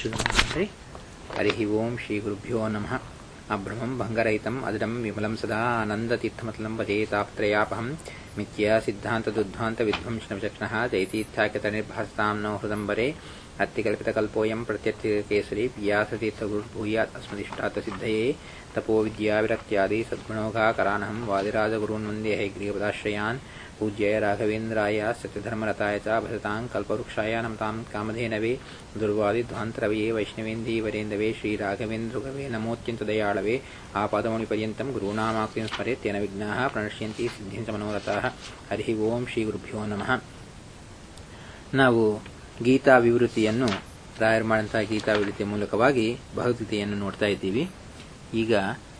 श्री हरिः ओम् श्रीगुरुभ्यो नमः अभ्रमम् भङ्गरहितम् अजडम् विमलम् सदा आनन्दतीर्थमतलम् भजेताप्त्रयापहम् मिथ्या सिद्धान्तदुद्धान्तविध्वंसनविचक्षणः जयतीर्थाख्यतनिर्भासताम् नो हृदम्बरे अत्तिकल्पितकल्पोऽयम् प्रत्यत्यकेसरी व्यासतीर्थगुरुर्भूयात् अस्मदिष्टार्थसिद्धये तपो विद्याविरक्त्यादि सद्गुणोघाकरानहम् वादिराजगुरून् वन्दे हैग्रीयपदाश्रयान् पूज्याय राघवेन्द्राय सत्यधर्मरताय च भजताम् कल्पवृक्षाय नमताम् कामधेनवे दुर्वादिध्वान्तरवये वैष्णवेन्दीवरेन्दवे श्रीराघवेन्द्रगवे नमोऽत्यन्तदयाळवे आपादमौलिपर्यन्तम् गुरूणामाकृतिम् स्मरेत् तेन विघ्नाः प्रणश्यन्ति ಸಿದ್ಧಿಂಚ ಮನೋರಥಾಃ ಹರಿ ಓಂ ಶ್ರೀ ಗುರುಭ್ಯೋ ನಮಃ ನಾವು ಗೀತಾ ವಿವೃತಿಯನ್ನು ರಾಯರ್ ಮಾಡಿದಂತಹ ಗೀತಾ ವಿವೃತಿಯ ಮೂಲಕವಾಗಿ ಭಗವದ್ಗೀತೆಯನ್ನು ನೋಡ್ತಾ ಇದ್ದೀವಿ ಈಗ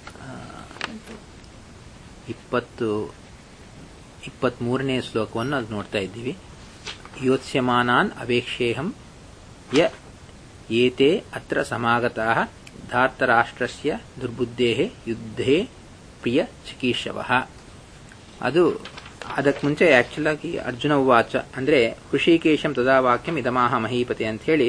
ಇಪ್ಪತ್ತು ಇಪ್ಪತ್ಮೂರನೇ ಶ್ಲೋಕವನ್ನು ಅದು ನೋಡ್ತಾ ಇದ್ದೀವಿ ಯೋತ್ಸ್ಯಮಾನಾನ್ ಅವೇಕ್ಷೇಹಂ ಯ ಏತೆ ಅತ್ರ ಸಮಾಗತಃ ಧಾರ್ತರಾಷ್ಟ್ರಸ್ಯ ದುರ್ಬುದ್ಧೇ ಯುದ್ಧೇ ಪ್ರಿಯ ಚಿಕೀರ್ಷವಃ ಅದು ಅದಕ್ಕೆ ಮುಂಚೆ ಆಕ್ಚುಲ್ ಆಗಿ ಅರ್ಜುನ ವಾಚ ಅಂದ್ರೆ ಹೃಷಿಕೇಶಂ ತದಾ ವಾಕ್ಯಂ ಇದಮಾಹ ಮಹೀಪತೆ ಅಂತ ಹೇಳಿ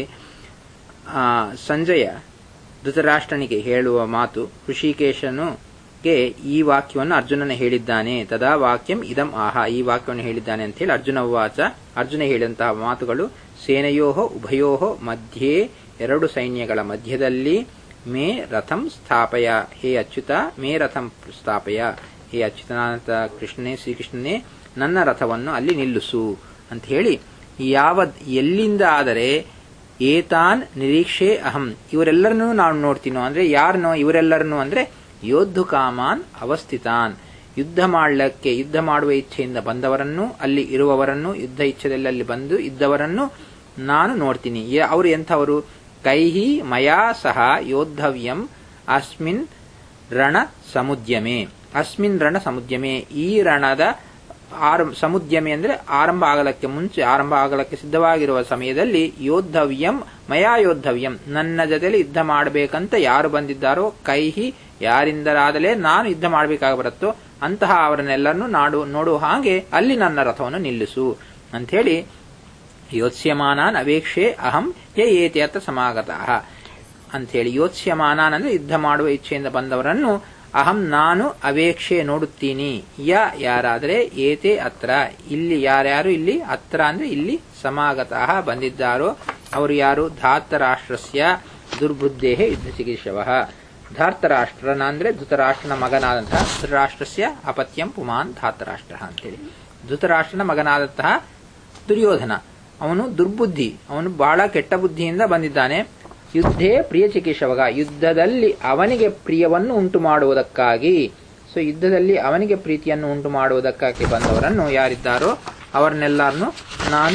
ಸಂಜಯ ಧೃತರಾಷ್ಟ್ರನಿಗೆ ಹೇಳುವ ಮಾತು ಹೃಷಿಕೇಶನುಗೆ ಈ ವಾಕ್ಯವನ್ನು ಅರ್ಜುನನ ಹೇಳಿದ್ದಾನೆ ತದಾ ವಾಕ್ಯಂ ಇದಂ ಆಹ ಈ ವಾಕ್ಯವನ್ನು ಹೇಳಿದ್ದಾನೆ ಅಂತ ಹೇಳಿ ಅರ್ಜುನ ವಾಚ ಅರ್ಜುನ ಹೇಳಿದಂತಹ ಮಾತುಗಳು ಸೇನೆಯೋ ಉಭಯೋ ಮಧ್ಯೆ ಎರಡು ಸೈನ್ಯಗಳ ಮಧ್ಯದಲ್ಲಿ ಮೇ ರಥಂ ಸ್ಥಾಪಯ ಹೇ ಅಚ್ಯುತ ಮೇ ರಥಂ ಸ್ಥಾಪಯ ಹೇ ಅಚ್ಯುತನಾಥ ಕೃಷ್ಣನೇ ಶ್ರೀಕೃಷ್ಣನೇ ನನ್ನ ರಥವನ್ನು ಅಲ್ಲಿ ನಿಲ್ಲಿಸು ಅಂತ ಹೇಳಿ ಯಾವ ಎಲ್ಲಿಂದ ಆದರೆ ಏತಾನ್ ನಿರೀಕ್ಷೆ ಅಹಂ ಇವರೆಲ್ಲರನ್ನೂ ನಾವು ನೋಡ್ತೀನೋ ಅಂದ್ರೆ ಯಾರನೋ ಇವರೆಲ್ಲರನ್ನೂ ಅಂದ್ರೆ ಯೋಧು ಕಾಮಾನ್ ಅವಸ್ಥಿತಾನ್ ಯುದ್ಧ ಮಾಡಲಿಕ್ಕೆ ಯುದ್ಧ ಮಾಡುವ ಇಚ್ಛೆಯಿಂದ ಬಂದವರನ್ನು ಅಲ್ಲಿ ಇರುವವರನ್ನು ಯುದ್ಧ ಇಚ್ಛೆದಲ್ಲಿ ಅಲ್ಲಿ ಬಂದು ಇದ್ದವರನ್ನು ನಾನು ನೋಡ್ತೀನಿ ಅವರು ಎಂಥವರು ಕೈಹಿ ಮಯಾ ಸಹ ಯೋದ್ಧವ್ಯಂ ಅಸ್ಮಿನ್ ರಣ ಸಮುದ್ಯಮೆ ಅಸ್ಮಿನ್ ರಣ ಸಮುದ್ಯಮೆ ಈ ರಣದ ಸಮುದ್ಯಮೆ ಅಂದ್ರೆ ಆರಂಭ ಆಗಲಕ್ಕೆ ಮುಂಚೆ ಆರಂಭ ಆಗಲಕ್ಕೆ ಸಿದ್ಧವಾಗಿರುವ ಸಮಯದಲ್ಲಿ ಯೋದ್ಧವ್ಯಂ ಮಯಾ ಯೋದ್ಧವ್ಯಂ ನನ್ನ ಜೊತೆಲಿ ಯುದ್ಧ ಮಾಡಬೇಕಂತ ಯಾರು ಬಂದಿದ್ದಾರೋ ಕೈಹಿ ಯಾರಿಂದರಾದಲೇ ನಾನು ಯುದ್ಧ ಮಾಡಬೇಕಾಗಿ ಬರುತ್ತೋ ಅಂತಹ ಅವರನ್ನೆಲ್ಲರನ್ನು ನಾಡು ನೋಡುವ ಹಾಗೆ ಅಲ್ಲಿ ನನ್ನ ರಥವನ್ನು ನಿಲ್ಲಿಸು ಅಂಥೇಳಿ ಯೋತ್ಸ್ಯಮಾನಾನ್ ಅವೇಕ್ಷೆ ಅಹಂ ಯೇ ಏತಿ ಅತ್ರ ಸಮಾಗತಃ ಅಂಥೇಳಿ ಯೋತ್ಸ್ಯಮಾನಾನ್ ಅಂದ್ರೆ ಯುದ್ಧ ಮಾಡುವ ಇಚ್ಛೆಯಿಂದ ಬಂದವರನ್ನು ಅಹಂ ನಾನು ಅವೇಕ್ಷೆ ನೋಡುತ್ತೀನಿ ಯ ಯಾರಾದರೆ ಏತೆ ಅತ್ರ ಇಲ್ಲಿ ಯಾರ್ಯಾರು ಇಲ್ಲಿ ಅತ್ರ ಅಂದ್ರೆ ಇಲ್ಲಿ ಸಮಾಗತಃ ಬಂದಿದ್ದಾರೋ ಅವರು ಯಾರು ಧಾರ್ತರಾಷ್ಟ್ರಸ್ಯ ದುರ್ಬುದ್ಧೇ ಯುದ್ಧ ಚಿಕಿತ್ಸವ ಧಾರ್ತರಾಷ್ಟ್ರನ ಅಂದ್ರೆ ಧೃತರಾಷ್ಟ್ರನ ಮಗನಾದಂತಹ ಧೃತರಾಷ್ಟ್ರಸ್ಯ ಅಪತ್ಯಂ ಪುಮಾನ್ ಧಾರ್ತರಾಷ್ಟ್ರ ಅಂತೇಳಿ ಧೃತರಾಷ್ಟ್ರನ ಮಗನಾದಂತಹ ದುರ್ಯೋಧನ ಅವನು ದುರ್ಬುದ್ಧಿ ಅವನು ಬಹಳ ಕೆಟ್ಟ ಬುದ್ಧಿಯಿಂದ ಬಂದಿದ್ದಾನೆ ಯುದ್ಧೇ ಪ್ರಿಯ ಚಿಕಿತ್ಸವಗ ಯುದ್ಧದಲ್ಲಿ ಅವನಿಗೆ ಪ್ರಿಯವನ್ನು ಉಂಟು ಮಾಡುವುದಕ್ಕಾಗಿ ಸೊ ಯುದ್ಧದಲ್ಲಿ ಅವನಿಗೆ ಪ್ರೀತಿಯನ್ನು ಉಂಟು ಮಾಡುವುದಕ್ಕಾಗಿ ಬಂದವರನ್ನು ಯಾರಿದ್ದಾರೋ ಅವರನ್ನೆಲ್ಲರನ್ನು ನಾನು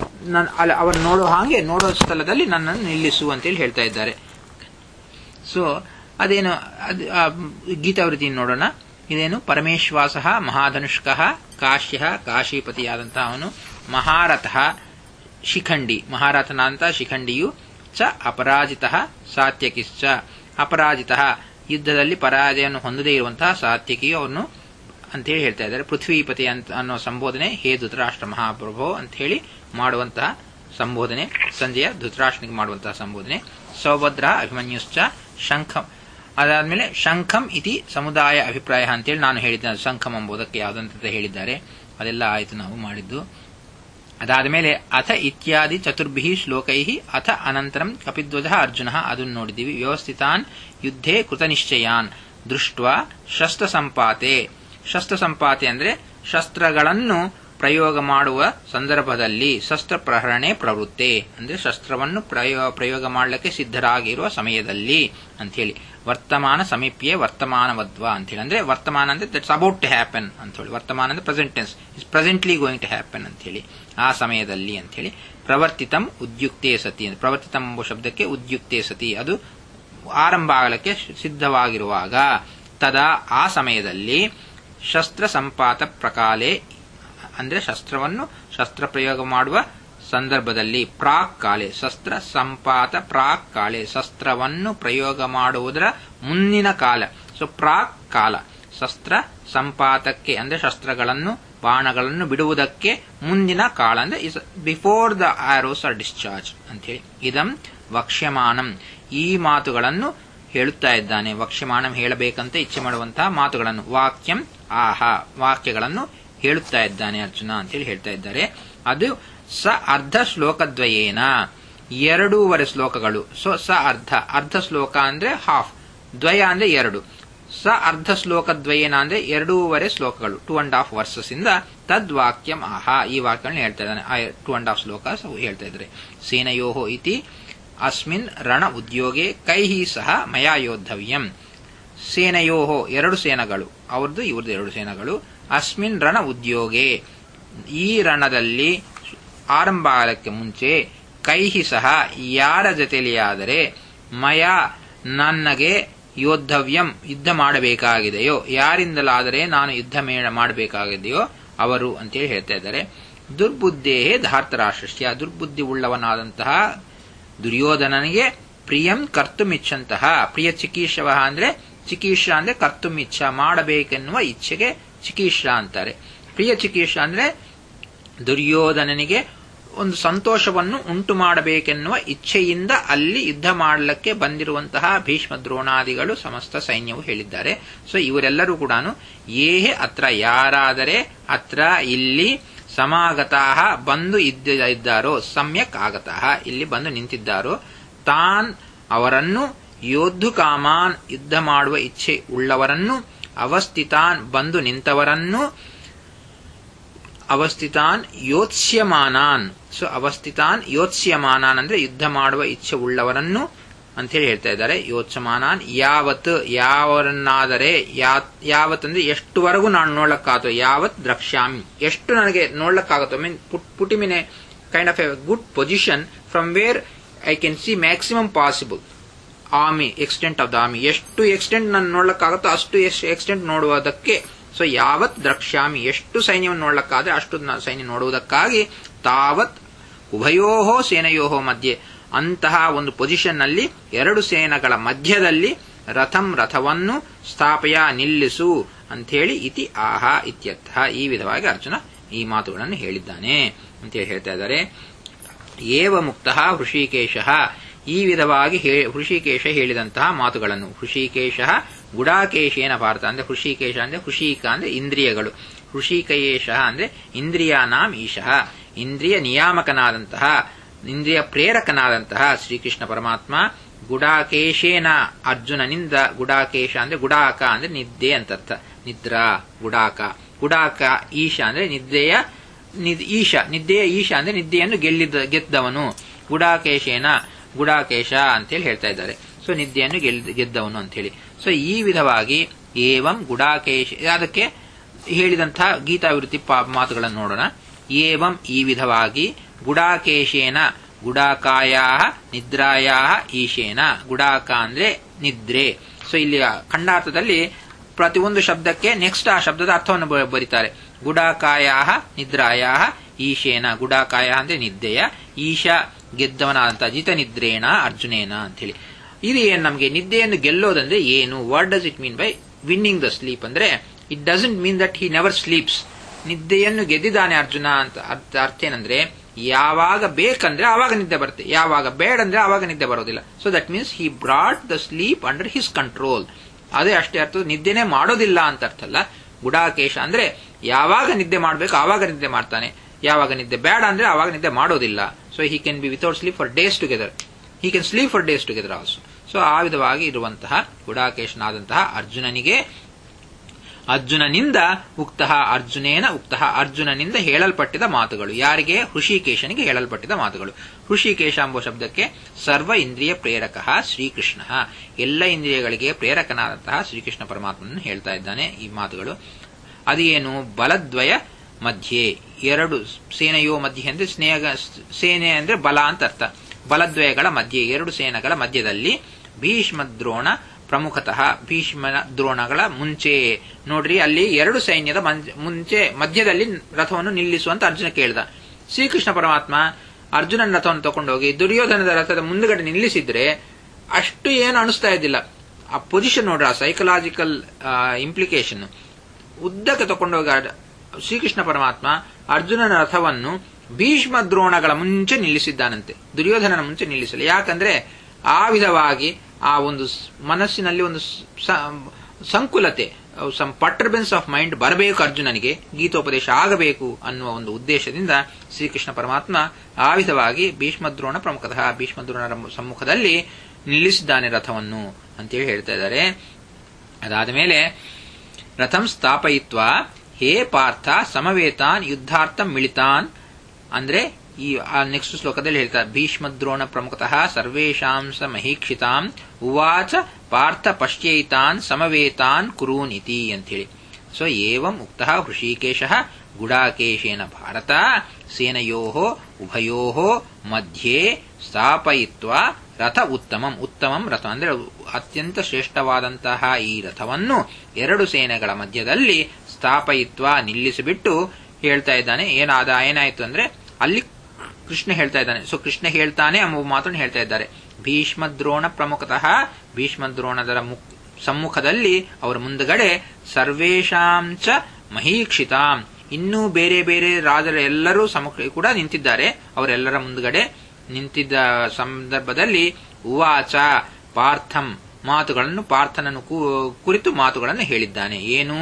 ಅವರು ನೋಡೋ ಹಾಗೆ ನೋಡೋ ಸ್ಥಳದಲ್ಲಿ ನನ್ನನ್ನು ನಿಲ್ಲಿಸು ಅಂತೇಳಿ ಹೇಳ್ತಾ ಇದ್ದಾರೆ ಸೊ ಅದೇನು ಗೀತಾವೃತಿ ನೋಡೋಣ ಇದೇನು ಪರಮೇಶ್ವಾಸ ಮಹಾಧನುಷ್ಕ ಕಾಶ್ಯ ಕಾಶೀಪತಿಯಾದಂತಹ ಅವನು ಮಹಾರಥ ಶಿಖಂಡಿ ಮಹಾರಥನ ಅಂತ ಶಿಖಂಡಿಯು ಚ ಅಪರಾಜಿತ ಸಾತ್ಯಕಿಶ್ಚ ಅಪರಾಜಿತ ಯುದ್ಧದಲ್ಲಿ ಪರಾಜಯವನ್ನು ಹೊಂದದೇ ಇರುವಂತಹ ಸಾತ್ಯಕಿಯು ಅವನು ಅಂತೇಳಿ ಹೇಳ್ತಾ ಇದ್ದಾರೆ ಪೃಥ್ವೀಪತಿ ಅಂತ ಅನ್ನೋ ಸಂಬೋಧನೆ ಹೇ ಧೃತರಾಷ್ಟ್ರ ಮಹಾಪ್ರಭೋ ಅಂತ ಹೇಳಿ ಮಾಡುವಂತಹ ಸಂಬೋಧನೆ ಸಂಜೆಯ ಧೃತರಾಷ್ಟ್ರನಿಗೆ ಮಾಡುವಂತಹ ಸಂಬೋಧನೆ ಸೌಭದ್ರ ಅಭಿಮನ್ಯುಶ್ಚ ಶಂಖಂ ಅದಾದ್ಮೇಲೆ ಶಂಖಂ ಇತಿ ಸಮುದಾಯ ಅಭಿಪ್ರಾಯ ಅಂತೇಳಿ ನಾನು ಹೇಳಿದ್ದೆ ಶಂಖಂ ಎಂಬುದಕ್ಕೆ ಯಾವುದಂತ ಹೇಳಿದ್ದಾರೆ ಅದೆಲ್ಲ ಆಯಿತು ನಾವು ಮಾಡಿದ್ದು ಅದಾದ ಮೇಲೆ ಅಥ ಇತ್ಯಾದಿ ಚತುರ್ಭಿ ಶ್ಲೋಕೈ ಅಥ ಅನಂತರಂ ಕಪಿಧ್ವಜ ಅರ್ಜುನ ಅದನ್ನು ನೋಡಿದ್ದೀವಿ ವ್ಯವಸ್ಥಿತಾನ್ ಯುದ್ಧೇ ಕೃತನಿಶ್ಚಯಾನ್ ದೃಷ್ಟ ಶಸ್ತ್ರ ಸಂಪಾತೆ ಶಸ್ತ್ರ ಸಂಪಾತೆ ಅಂದ್ರೆ ಶಸ್ತ್ರಗಳನ್ನು ಪ್ರಯೋಗ ಮಾಡುವ ಸಂದರ್ಭದಲ್ಲಿ ಶಸ್ತ್ರ ಪ್ರಹರಣೆ ಪ್ರವೃತ್ತೆ ಅಂದ್ರೆ ಶಸ್ತ್ರವನ್ನು ಪ್ರಯೋಗ ಮಾಡಲಿಕ್ಕೆ ಸಿದ್ಧರಾಗಿರುವ ಸಮಯದಲ್ಲಿ ಅಂತ ಹೇಳಿ ವರ್ತಮಾನ ಸಮೀಪ್ಯೆ ವರ್ತಮಾನವದ್ವ ಅಂತ ಹೇಳಿ ಅಂದ್ರೆ ವರ್ತಮಾನ ಅಂದ್ರೆ ದಟ್ಸ್ ಅಬೌಟ್ ಟು ಹ್ಯಾಪನ್ ಅಂತ ಹೇಳಿ ವರ್ತಮಾನ ಅಂದ್ರೆ present tense is presently going to happen ಅಂತ ಹೇಳಿ ಆ ಸಮಯದಲ್ಲಿ ಅಂತ ಹೇಳಿ ಪ್ರವರ್ತಿತಂ ಉದ್ಯುಕ್ತೇ ಸತಿ ಪ್ರವರ್ತಿತಂ ಎಂಬ ಶಬ್ದಕ್ಕೆ ಉದ್ಯುಕ್ತೇ ಸತಿ ಅದು ಆರಂಭ ಆಗಲಿಕ್ಕೆ ಸಿದ್ಧವಾಗಿರುವಾಗ ತದಾ ಆ ಸಮಯದಲ್ಲಿ ಶಸ್ತ್ರ ಸಂಪಾತ ಪ್ರಕಾಲೆ ಅಂದ್ರೆ ಶಸ್ತ್ರವನ್ನು ಶಸ್ತ್ರ ಪ್ರಯೋಗ ಮಾಡುವ ಸಂದರ್ಭದಲ್ಲಿ ಪ್ರಾಕ್ ಕಾಲೆ ಶಸ್ತ್ರ ಸಂಪಾತ ಪ್ರಾಕ್ ಕಾಲೆ ಶಸ್ತ್ರವನ್ನು ಪ್ರಯೋಗ ಮಾಡುವುದರ ಮುಂದಿನ ಕಾಲ ಸೊ ಪ್ರಾಕ್ ಕಾಲ ಶಸ್ತ್ರ ಸಂಪಾತಕ್ಕೆ ಅಂದ್ರೆ ಶಸ್ತ್ರಗಳನ್ನು ಬಾಣಗಳನ್ನು ಬಿಡುವುದಕ್ಕೆ ಮುಂದಿನ ಕಾಲ ಅಂದ್ರೆ is before the arrows are discharge ಅಂತ ಹೇಳಿ ಇದಂ ವಕ್ಷ್ಯಮಾನಂ ಈ ಮಾತುಗಳನ್ನು ಹೇಳುತ್ತಾ ಇದ್ದಾನೆ ವಕ್ಷ್ಯಮಾನಂ ಹೇಳಬೇಕಂತ ಇಚ್ಛೆ ಮಾಡುವಂತಹ ಮಾತುಗಳನ್ನು ವಾಕ್ಯಂ ಆಹ ವಾಕ್ಯಗಳನ್ನು ಹೇಳುತ್ತಾ ಇದ್ದಾನೆ ಅರ್ಜುನ ಅಂತೇಳಿ ಹೇಳ್ತಾ ಇದ್ದಾರೆ ಅದು ಸ ಅರ್ಧ ಶ್ಲೋಕದ್ವಯೇನ ಎರಡೂವರೆ ಶ್ಲೋಕಗಳು ಸೊ ಸ ಅರ್ಧ ಅರ್ಧ ಶ್ಲೋಕ ಅಂದ್ರೆ ಹಾಫ್ ದ್ವಯ ಅಂದ್ರೆ ಎರಡು ಸ ಅರ್ಧ ಶ್ಲೋಕದ್ವಯೇನ ಅಂದ್ರೆ ಎರಡೂವರೆ ಶ್ಲೋಕಗಳು ಟೂ ಅಂಡ್ ಹಾಫ್ ವರ್ಸಸ್ ಇಂದ ತದ್ವಾಕ್ಯಂ ಆಹ ಈ ವಾಕ್ಯಗಳನ್ನ ಹೇಳ್ತಾ ಇದ್ದಾನೆ ಟೂ ಅಂಡ್ ಹಾಫ್ ಶ್ಲೋಕ ಹೇಳ್ತಾ ಇದ್ದಾರೆ ಸೇನಯೋಹೋ ಇತಿ ಅಸ್ಮಿನ್ ರಣ ಉದ್ಯೋಗೆ ಕೈಹಿ ಸಹ ಮಯಾ ಯೋದ್ಧವ್ಯಂ ಸೇನೆಯೋಹೋ ಎರಡು ಸೇನಗಳು ಅವ್ರದ್ದು ಇವ್ರದ್ದು ಎರಡು ಸೇನಗಳು ಅಸ್ಮಿನ್ ರಣ ಉದ್ಯೋಗೆ ಈ ರಣದಲ್ಲಿ ಆರಂಭ ಆಗಕ್ಕೆ ಮುಂಚೆ ಕೈಹಿ ಸಹ ಯಾರ ಜೊತೆಲಿಯಾದರೆ ಮಯ ನನಗೆ ಯೋದ್ಧವ್ಯಂ ಯುದ್ಧ ಮಾಡಬೇಕಾಗಿದೆಯೋ ಯಾರಿಂದಲಾದರೆ ನಾನು ಯುದ್ಧ ಮಾಡಬೇಕಾಗಿದೆಯೋ ಅವರು ಅಂತೇಳಿ ಹೇಳ್ತಾ ಇದ್ದಾರೆ ದುರ್ಬುದ್ಧೇಹೇ ಧಾರ್ತರಾಷ್ಟ್ರಸ್ಯ ದುರ್ಬುದ್ಧಿ ಉಳ್ಳವನಾದಂತಹ ದುರ್ಯೋಧನನಿಗೆ ಪ್ರಿಯಂ ಕರ್ತುಮಿಚ್ಛಂತಹ ಪ್ರಿಯ ಚಿಕೀರ್ಷವ ಅಂದ್ರೆ ಚಿಕೀರ್ಷ ಅಂದ್ರೆ ಕರ್ತುಮಿಚ್ಛ ಮಾಡಬೇಕೆನ್ನುವ ಇಚ್ಛೆಗೆ ಚಿಕೀರ್ಷ ಅಂತಾರೆ ಪ್ರಿಯ ಚಿಕೀರ್ಷ ಅಂದ್ರೆ ದುರ್ಯೋಧನನಿಗೆ ಒಂದು ಸಂತೋಷವನ್ನು ಉಂಟು ಮಾಡಬೇಕೆನ್ನುವ ಇಚ್ಛೆಯಿಂದ ಅಲ್ಲಿ ಯುದ್ಧ ಮಾಡಲಿಕ್ಕೆ ಬಂದಿರುವಂತಹ ಭೀಷ್ಮ ದ್ರೋಣಾದಿಗಳು ಸಮಸ್ತ ಸೈನ್ಯವು ಹೇಳಿದ್ದಾರೆ ಸೊ ಇವರೆಲ್ಲರೂ ಕೂಡ ಏಹೆ ಅತ್ರ ಯಾರಾದರೆ ಅತ್ರ ಇಲ್ಲಿ ಸಮಾಗತಃ ಬಂದು ಇದ್ದ ಇದ್ದಾರೋ ಸಮ್ಯಕ್ ಆಗತಃ ಇಲ್ಲಿ ಬಂದು ನಿಂತಿದ್ದಾರೋ ತಾನ್ ಅವರನ್ನು ಯೋಧು ಕಾಮಾನ್ ಯುದ್ಧ ಮಾಡುವ ಇಚ್ಛೆ ಉಳ್ಳವರನ್ನು ಅವಸ್ಥಿತಾನ್ ಬಂದು ನಿಂತವರನ್ನು ಅವಸ್ಥಿತಾನ್ ಯೋತ್ಸ್ಯಮಾನಾನ್ ಸೊ ಅವಸ್ಥಿತಾನ್ ಯೋತ್ಸ್ಯಮಾನಾನ್ ಅಂದ್ರೆ ಯುದ್ಧ ಮಾಡುವ ಇಚ್ಛೆ ಉಳ್ಳವರನ್ನು ಅಂತ ಹೇಳಿ ಹೇಳ್ತಾ ಇದ್ದಾರೆ ಯೋತ್ಸಮಾನಾನ್ ಯಾವತ್ ಯಾವರನ್ನಾದರೆ ಯಾವತ್ ಅಂದ್ರೆ ಎಷ್ಟುವರೆಗೂ ನಾನು ನೋಡ್ಲಕ್ಕಾಗತ್ತೋ ಯಾವತ್ ದ್ರಕ್ಷ್ಯಾಮಿ ಎಷ್ಟು ನನಗೆ ನೋಡ್ಲಕ್ಕಾಗತ್ತೋ ಮೀನ್ ಪುಟಿಮಿನ್ kind of a good position from where I can see maximum possible army extent of the army ಎಷ್ಟು ಎಕ್ಸ್ಟೆಂಟ್ ನಾನು ನೋಡ್ಲಕ್ಕಾಗತ್ತೋ ಅಷ್ಟು ಎಕ್ಸ್ಟೆಂಟ್ ನೋಡುವುದಕ್ಕೆ ಸೊ ಯಾವತ್ ದ್ರಕ್ಷ್ಯಾಮಿ ಎಷ್ಟು ಸೈನ್ಯವನ್ನು ನೋಡ್ಲಕ್ಕಾದ್ರೆ ಅಷ್ಟು ಸೈನ್ಯ ನೋಡುವುದಕ್ಕಾಗಿ ತಾವತ್ ಉಭಯೋಹೋ ಸೇನೆಯೋಹೋ ಮಧ್ಯೆ ಅಂತಹ ಒಂದು ಪೊಸಿಷನ್ ನಲ್ಲಿ ಎರಡು ಸೇನೆಗಳ ಮಧ್ಯದಲ್ಲಿ ರಥಂ ರಥವನ್ನು ಸ್ಥಾಪಯ ನಿಲ್ಲಿಸು ಅಂಥೇಳಿ ಇತಿ ಆಹ ಇತ್ಯರ್ಥ ಈ ವಿಧವಾಗಿ ಅರ್ಜುನ ಈ ಮಾತುಗಳನ್ನು ಹೇಳಿದ್ದಾನೆ ಅಂತೇಳಿ ಹೇಳ್ತಾ ಇದ್ದಾರೆ ಏವ ಮುಕ್ತ ಹೃಷಿಕೇಶ ಈ ವಿಧವಾಗಿ ಹೃಷಿಕೇಶ ಹೇಳಿದಂತಹ ಮಾತುಗಳನ್ನು ಹೃಷಿಕೇಶ ಗುಡಾಕೇಶೇನ ಭಾರತ ಅಂದ್ರೆ ಹೃಷಿಕೇಶ ಅಂದ್ರೆ ಹೃಷಿಕ ಅಂದ್ರೆ ಇಂದ್ರಿಯಗಳು ಹೃಷಿಕಯೇಶ ಅಂದ್ರೆ ಇಂದ್ರಿಯಾನಾಂ ಈಶಃ ಇಂದ್ರಿಯ ನಿಯಾಮಕನಾದಂತಹ ಇಂದ್ರಿಯ ಪ್ರೇರಕನಾದಂತಹ ಶ್ರೀಕೃಷ್ಣ ಪರಮಾತ್ಮ ಗುಡಾಕೇಶೇನ ಅರ್ಜುನನಿಂದ ಗುಡಾಕೇಶ ಅಂದ್ರೆ ಗುಡಾಕ ಅಂದ್ರೆ ನಿದ್ದೆ ಅಂತರ್ಥ ನಿದ್ರಾ ಗುಡಾಕ ಗುಡಾಕ ಈಶ ಅಂದ್ರೆ ನಿದ್ದೆಯ ಈಶ ನಿದ್ದೆಯ ಈಶ ಅಂದ್ರೆ ನಿದ್ದೆಯನ್ನು ಗೆಲ್ಲಿದ ಗೆದ್ದವನು ಗುಡಾಕೇಶೇನ ಗುಡಾಕೇಶ ಅಂತೇಳಿ ಹೇಳ್ತಾ ಇದ್ದಾರೆ ಸೊ ನಿದ್ದೆಯನ್ನು ಗೆದ್ದವನು ಅಂತೇಳಿ ಸೊ ಈ ವಿಧವಾಗಿ ಏವಂ ಗುಡಾಕೇಶ ಅದಕ್ಕೆ ಹೇಳಿದಂತಹ ಗೀತಾವಿವೃತ್ತಿ ಮಾತುಗಳನ್ನು ನೋಡೋಣ ಏವಂ ಈ ವಿಧವಾಗಿ ಗುಡಾಕೇಶೇನ ಗುಡಾಕಾಯಾ ನಿದ್ರಾಯಾ ಈಶೇನ ಗುಡಾಕ ಅಂದ್ರೆ ನಿದ್ರೆ ಸೊ ಇಲ್ಲಿ ಖಂಡಾರ್ಥದಲ್ಲಿ ಪ್ರತಿಯೊಂದು ಶಬ್ದಕ್ಕೆ ನೆಕ್ಸ್ಟ್ ಆ ಶಬ್ದದ ಅರ್ಥವನ್ನು ಬರೀತಾರೆ ಗುಡಾಕಾಯಾ ನಿದ್ರಾಯಾ ಈಶೇನ ಗುಡಾಕಾಯ ಅಂದ್ರೆ ನಿದ್ದೆಯ ಈಶ ಗೆದ್ದವನಾದಂತ ಜಿತ ನಿದ್ರೇಣ ಅರ್ಜುನೇನ ಅಂತೇಳಿ ಇದು ಏನ್ ನಮಗೆ ನಿದ್ದೆಯನ್ನು ಗೆಲ್ಲೋದಂದ್ರೆ ಏನು what does it mean by winning the sleep ಅಂದ್ರೆ it doesn't mean that he never sleeps ನಿದ್ದೆಯನ್ನು ಗೆದ್ದಿದ್ದಾನೆ ಅರ್ಜುನ ಅಂತ ಅರ್ಥ ಅರ್ಥ ಏನಂದ್ರೆ ಯಾವಾಗ ಬೇಕಂದ್ರೆ ಆವಾಗ ನಿದ್ದೆ ಬರುತ್ತೆ ಯಾವಾಗ ಬೇಡ ಅಂದ್ರೆ ಆವಾಗ ನಿದ್ದೆ ಬರೋದಿಲ್ಲ so that means he brought the sleep under his control ಅದೇ ಅಷ್ಟೇ ಅರ್ಥ ನಿದ್ದೆನೆ ಮಾಡೋದಿಲ್ಲ ಅಂತ ಅರ್ಥ ಅಲ್ಲ ಗುಡಾಕೇಶ ಅಂದ್ರೆ ಯಾವಾಗ ನಿದ್ದೆ ಮಾಡಬೇಕು ಆವಾಗ ನಿದ್ದೆ ಮಾಡ್ತಾನೆ ಯಾವಾಗ ನಿದ್ದೆ ಬೇಡ ಅಂದ್ರೆ ಆವಾಗ ನಿದ್ದೆ ಮಾಡೋದಿಲ್ಲ so he can be without sleep for days together he can sleep for days together also so ಆ ವಿಧವಾಗಿ ಇರುವಂತಹ ಗುಡಾಕೇಶನಾದಂತಹ ಅರ್ಜುನನಿಗೆ ಅರ್ಜುನನಿಂದ ಉಕ್ತ ಅರ್ಜುನೇನ ಉಕ್ತ ಅರ್ಜುನನಿಂದ ಹೇಳಲ್ಪಟ್ಟಿದ ಮಾತುಗಳು ಯಾರಿಗೆ ಹೃಷಿಕೇಶನಿಗೆ ಹೇಳಲ್ಪಟ್ಟಿದ ಮಾತುಗಳು ಹೃಷಿಕೇಶ ಎಂಬ ಶಬ್ದಕ್ಕೆ ಸರ್ವ ಇಂದ್ರಿಯ ಪ್ರೇರಕ ಶ್ರೀಕೃಷ್ಣ ಎಲ್ಲ ಇಂದ್ರಿಯಗಳಿಗೆ ಪ್ರೇರಕನಾದಂತಹ ಶ್ರೀಕೃಷ್ಣ ಪರಮಾತ್ಮನನ್ನು ಹೇಳ್ತಾ ಇದ್ದಾನೆ ಈ ಮಾತುಗಳು ಅದೇನು ಬಲದ್ವಯ ಮಧ್ಯೆ ಎರಡು ಸೇನೆಯೋ ಮಧ್ಯೆ ಅಂದ್ರೆ ಸ್ನೇಹ ಸೇನೆ ಅಂದ್ರೆ ಬಲ ಅಂತ ಅರ್ಥ ಬಲದ್ವಯಗಳ ಮಧ್ಯೆ ಎರಡು ಸೇನೆಗಳ ಮಧ್ಯದಲ್ಲಿ ಭೀಷ್ಮ ದ್ರೋಣ ಪ್ರಮುಖತಃ ಭೀಷ್ಮನ ದ್ರೋಣಗಳ ಮುಂಚೆ ನೋಡ್ರಿ ಅಲ್ಲಿ ಎರಡು ಸೈನ್ಯದ ಮುಂಚೆ ಮಧ್ಯದಲ್ಲಿ ರಥವನ್ನು ನಿಲ್ಲಿಸುವಂತ ಅರ್ಜುನ ಕೇಳ್ದ ಶ್ರೀಕೃಷ್ಣ ಪರಮಾತ್ಮ ಅರ್ಜುನನ ರಥವನ್ನು ತಗೊಂಡೋಗಿ ದುರ್ಯೋಧನದ ರಥದ ಮುಂದುಗಡೆ ನಿಲ್ಲಿಸಿದ್ರೆ ಅಷ್ಟು ಏನು ಅನಿಸ್ತಾ ಇದ್ದಿಲ್ಲ ಆ ಪೊಸಿಷನ್ ನೋಡ್ರ ಸೈಕಲಾಜಿಕಲ್ ಇಂಪ್ಲಿಕೇಶನ್ ಉದ್ದಕ್ಕೆ ತಗೊಂಡೋಗ ಶ್ರೀಕೃಷ್ಣ ಪರಮಾತ್ಮ ಅರ್ಜುನನ ರಥವನ್ನು ಭೀಷ್ಮ ದ್ರೋಣಗಳ ಮುಂಚೆ ನಿಲ್ಲಿಸಿದ್ದಾನಂತೆ ದುರ್ಯೋಧನನ ಮುಂಚೆ ನಿಲ್ಲಿಸಲಿ ಯಾಕಂದ್ರೆ ಆ ವಿಧವಾಗಿ ಆ ಒಂದು ಸ್- ಮನಸ್ಸಿನಲ್ಲಿ ಒಂದು ಸ- ಸಂಕುಲತೆ ಸಮ್ ಪರ್ಟರ್ಬೆನ್ಸ್ ಆಫ್ ಮೈಂಡ್ ಬರಬೇಕು ಅರ್ಜುನನಿಗೆ ಗೀತೋಪದೇಶ ಆಗಬೇಕು ಅನ್ನುವ ಒಂದು ಉದ್ದೇಶದಿಂದ ಶ್ರೀಕೃಷ್ಣ ಪರಮಾತ್ಮ ಆ ವಿಧವಾಗಿ ಭೀಷ್ಮದ್ರೋಣ ಪ್ರಮುಖತಃ ಭೀಷ್ಮದ್ರೋಣರ ಸಮ್ಮುಖದಲ್ಲಿ ನಿಲ್ಲಿಸಿದ್ದಾನೆ ರಥವನ್ನು ಅಂತೇಳಿ ಹೇಳ್ತಾ ಇದ್ದಾರೆ ಅದಾದ ಮೇಲೆ ರಥಂ ಸ್ಥಾಪಯಿತ್ವ ಹೇ ಪಾರ್ಥ ಸಮವೇತಾನ್ ಯುದ್ಧಾರ್ಥ ಮಿಳಿತಾನ್ ಅಂದ್ರೆ ಈ ನೆಕ್ಸ್ಟ್ ಶ್ಲೋಕದಲ್ಲಿ ಹೇಳ್ತಾರೆ ಭೀಷ್ಮದ್ರೋಣ ಪ್ರಮುಖತಃ ಸರ್ವೇಷಾಂ ಸ ಮಹೀಕ್ಷಿತಾಂ ಉವಾಚ ಪಾರ್ಥ ಪಶ್ಯೈತಾನ್ ಸಮವೇತಾನ್ ಕುರೂನ್ ಇತಿ ಅಂತೇಳಿ ಸೊ ಏವಂ ಉಕ್ತಃ ಹೃಷಿಕೇಶ ಗುಡಾಕೇಶೇನ ಭಾರತ ಸೇನಯೋ ಉಭಯೋ ಮಧ್ಯೆ ಸ್ಥಾಪಯಿತ್ವ ರಥ ಉತ್ತಮಂ ಉತ್ತಮಂ ರಥ ಅಂದ್ರೆ ಅತ್ಯಂತ ಶ್ರೇಷ್ಠವಾದಂತಹ ಈ ರಥವನ್ನು ಎರಡು ಸೇನೆಗಳ ಮಧ್ಯದಲ್ಲಿ ಸ್ಥಾಪಯಿತ್ವ ನಿಲ್ಲಿಸಿಬಿಟ್ಟು ಹೇಳ್ತಾ ಇದ್ದಾನೆ ಏನಾದ ಏನಾಯ್ತು ಅಂದ್ರೆ ಅಲ್ಲಿ ಕೃಷ್ಣ ಹೇಳ್ತಾ ಇದ್ದಾನೆ ಸೊ ಕೃಷ್ಣ ಹೇಳ್ತಾನೆ ಎಂಬ ಮಾತನ್ನು ಹೇಳ್ತಾ ಇದ್ದಾರೆ ಭೀಷ್ಮದ್ರೋಣ ಪ್ರಮುಖತಃ ಭೀಷ್ಮದ್ರೋಣದರ ಮುಕ್ ಸಮ್ಮುಖದಲ್ಲಿ ಅವರ ಮುಂದಗಡೆ ಸರ್ವೇಶಾಂಚ ಮಹೀಕ್ಷಿತಾಂ ಇನ್ನೂ ಬೇರೆ ಬೇರೆ ರಾಜರ ಎಲ್ಲರೂ ಸಮ್ಮುಖ ಕೂಡ ನಿಂತಿದ್ದಾರೆ ಅವರೆಲ್ಲರ ಮುಂದಗಡೆ ನಿಂತಿದ್ದ ಸಂದರ್ಭದಲ್ಲಿ ಉವಾಚ ಪಾರ್ಥಂ ಮಾತುಗಳನ್ನು ಪಾರ್ಥನನ್ನು ಕು- ಕುರಿತು ಮಾತುಗಳನ್ನು ಹೇಳಿದ್ದಾನೆ ಏನು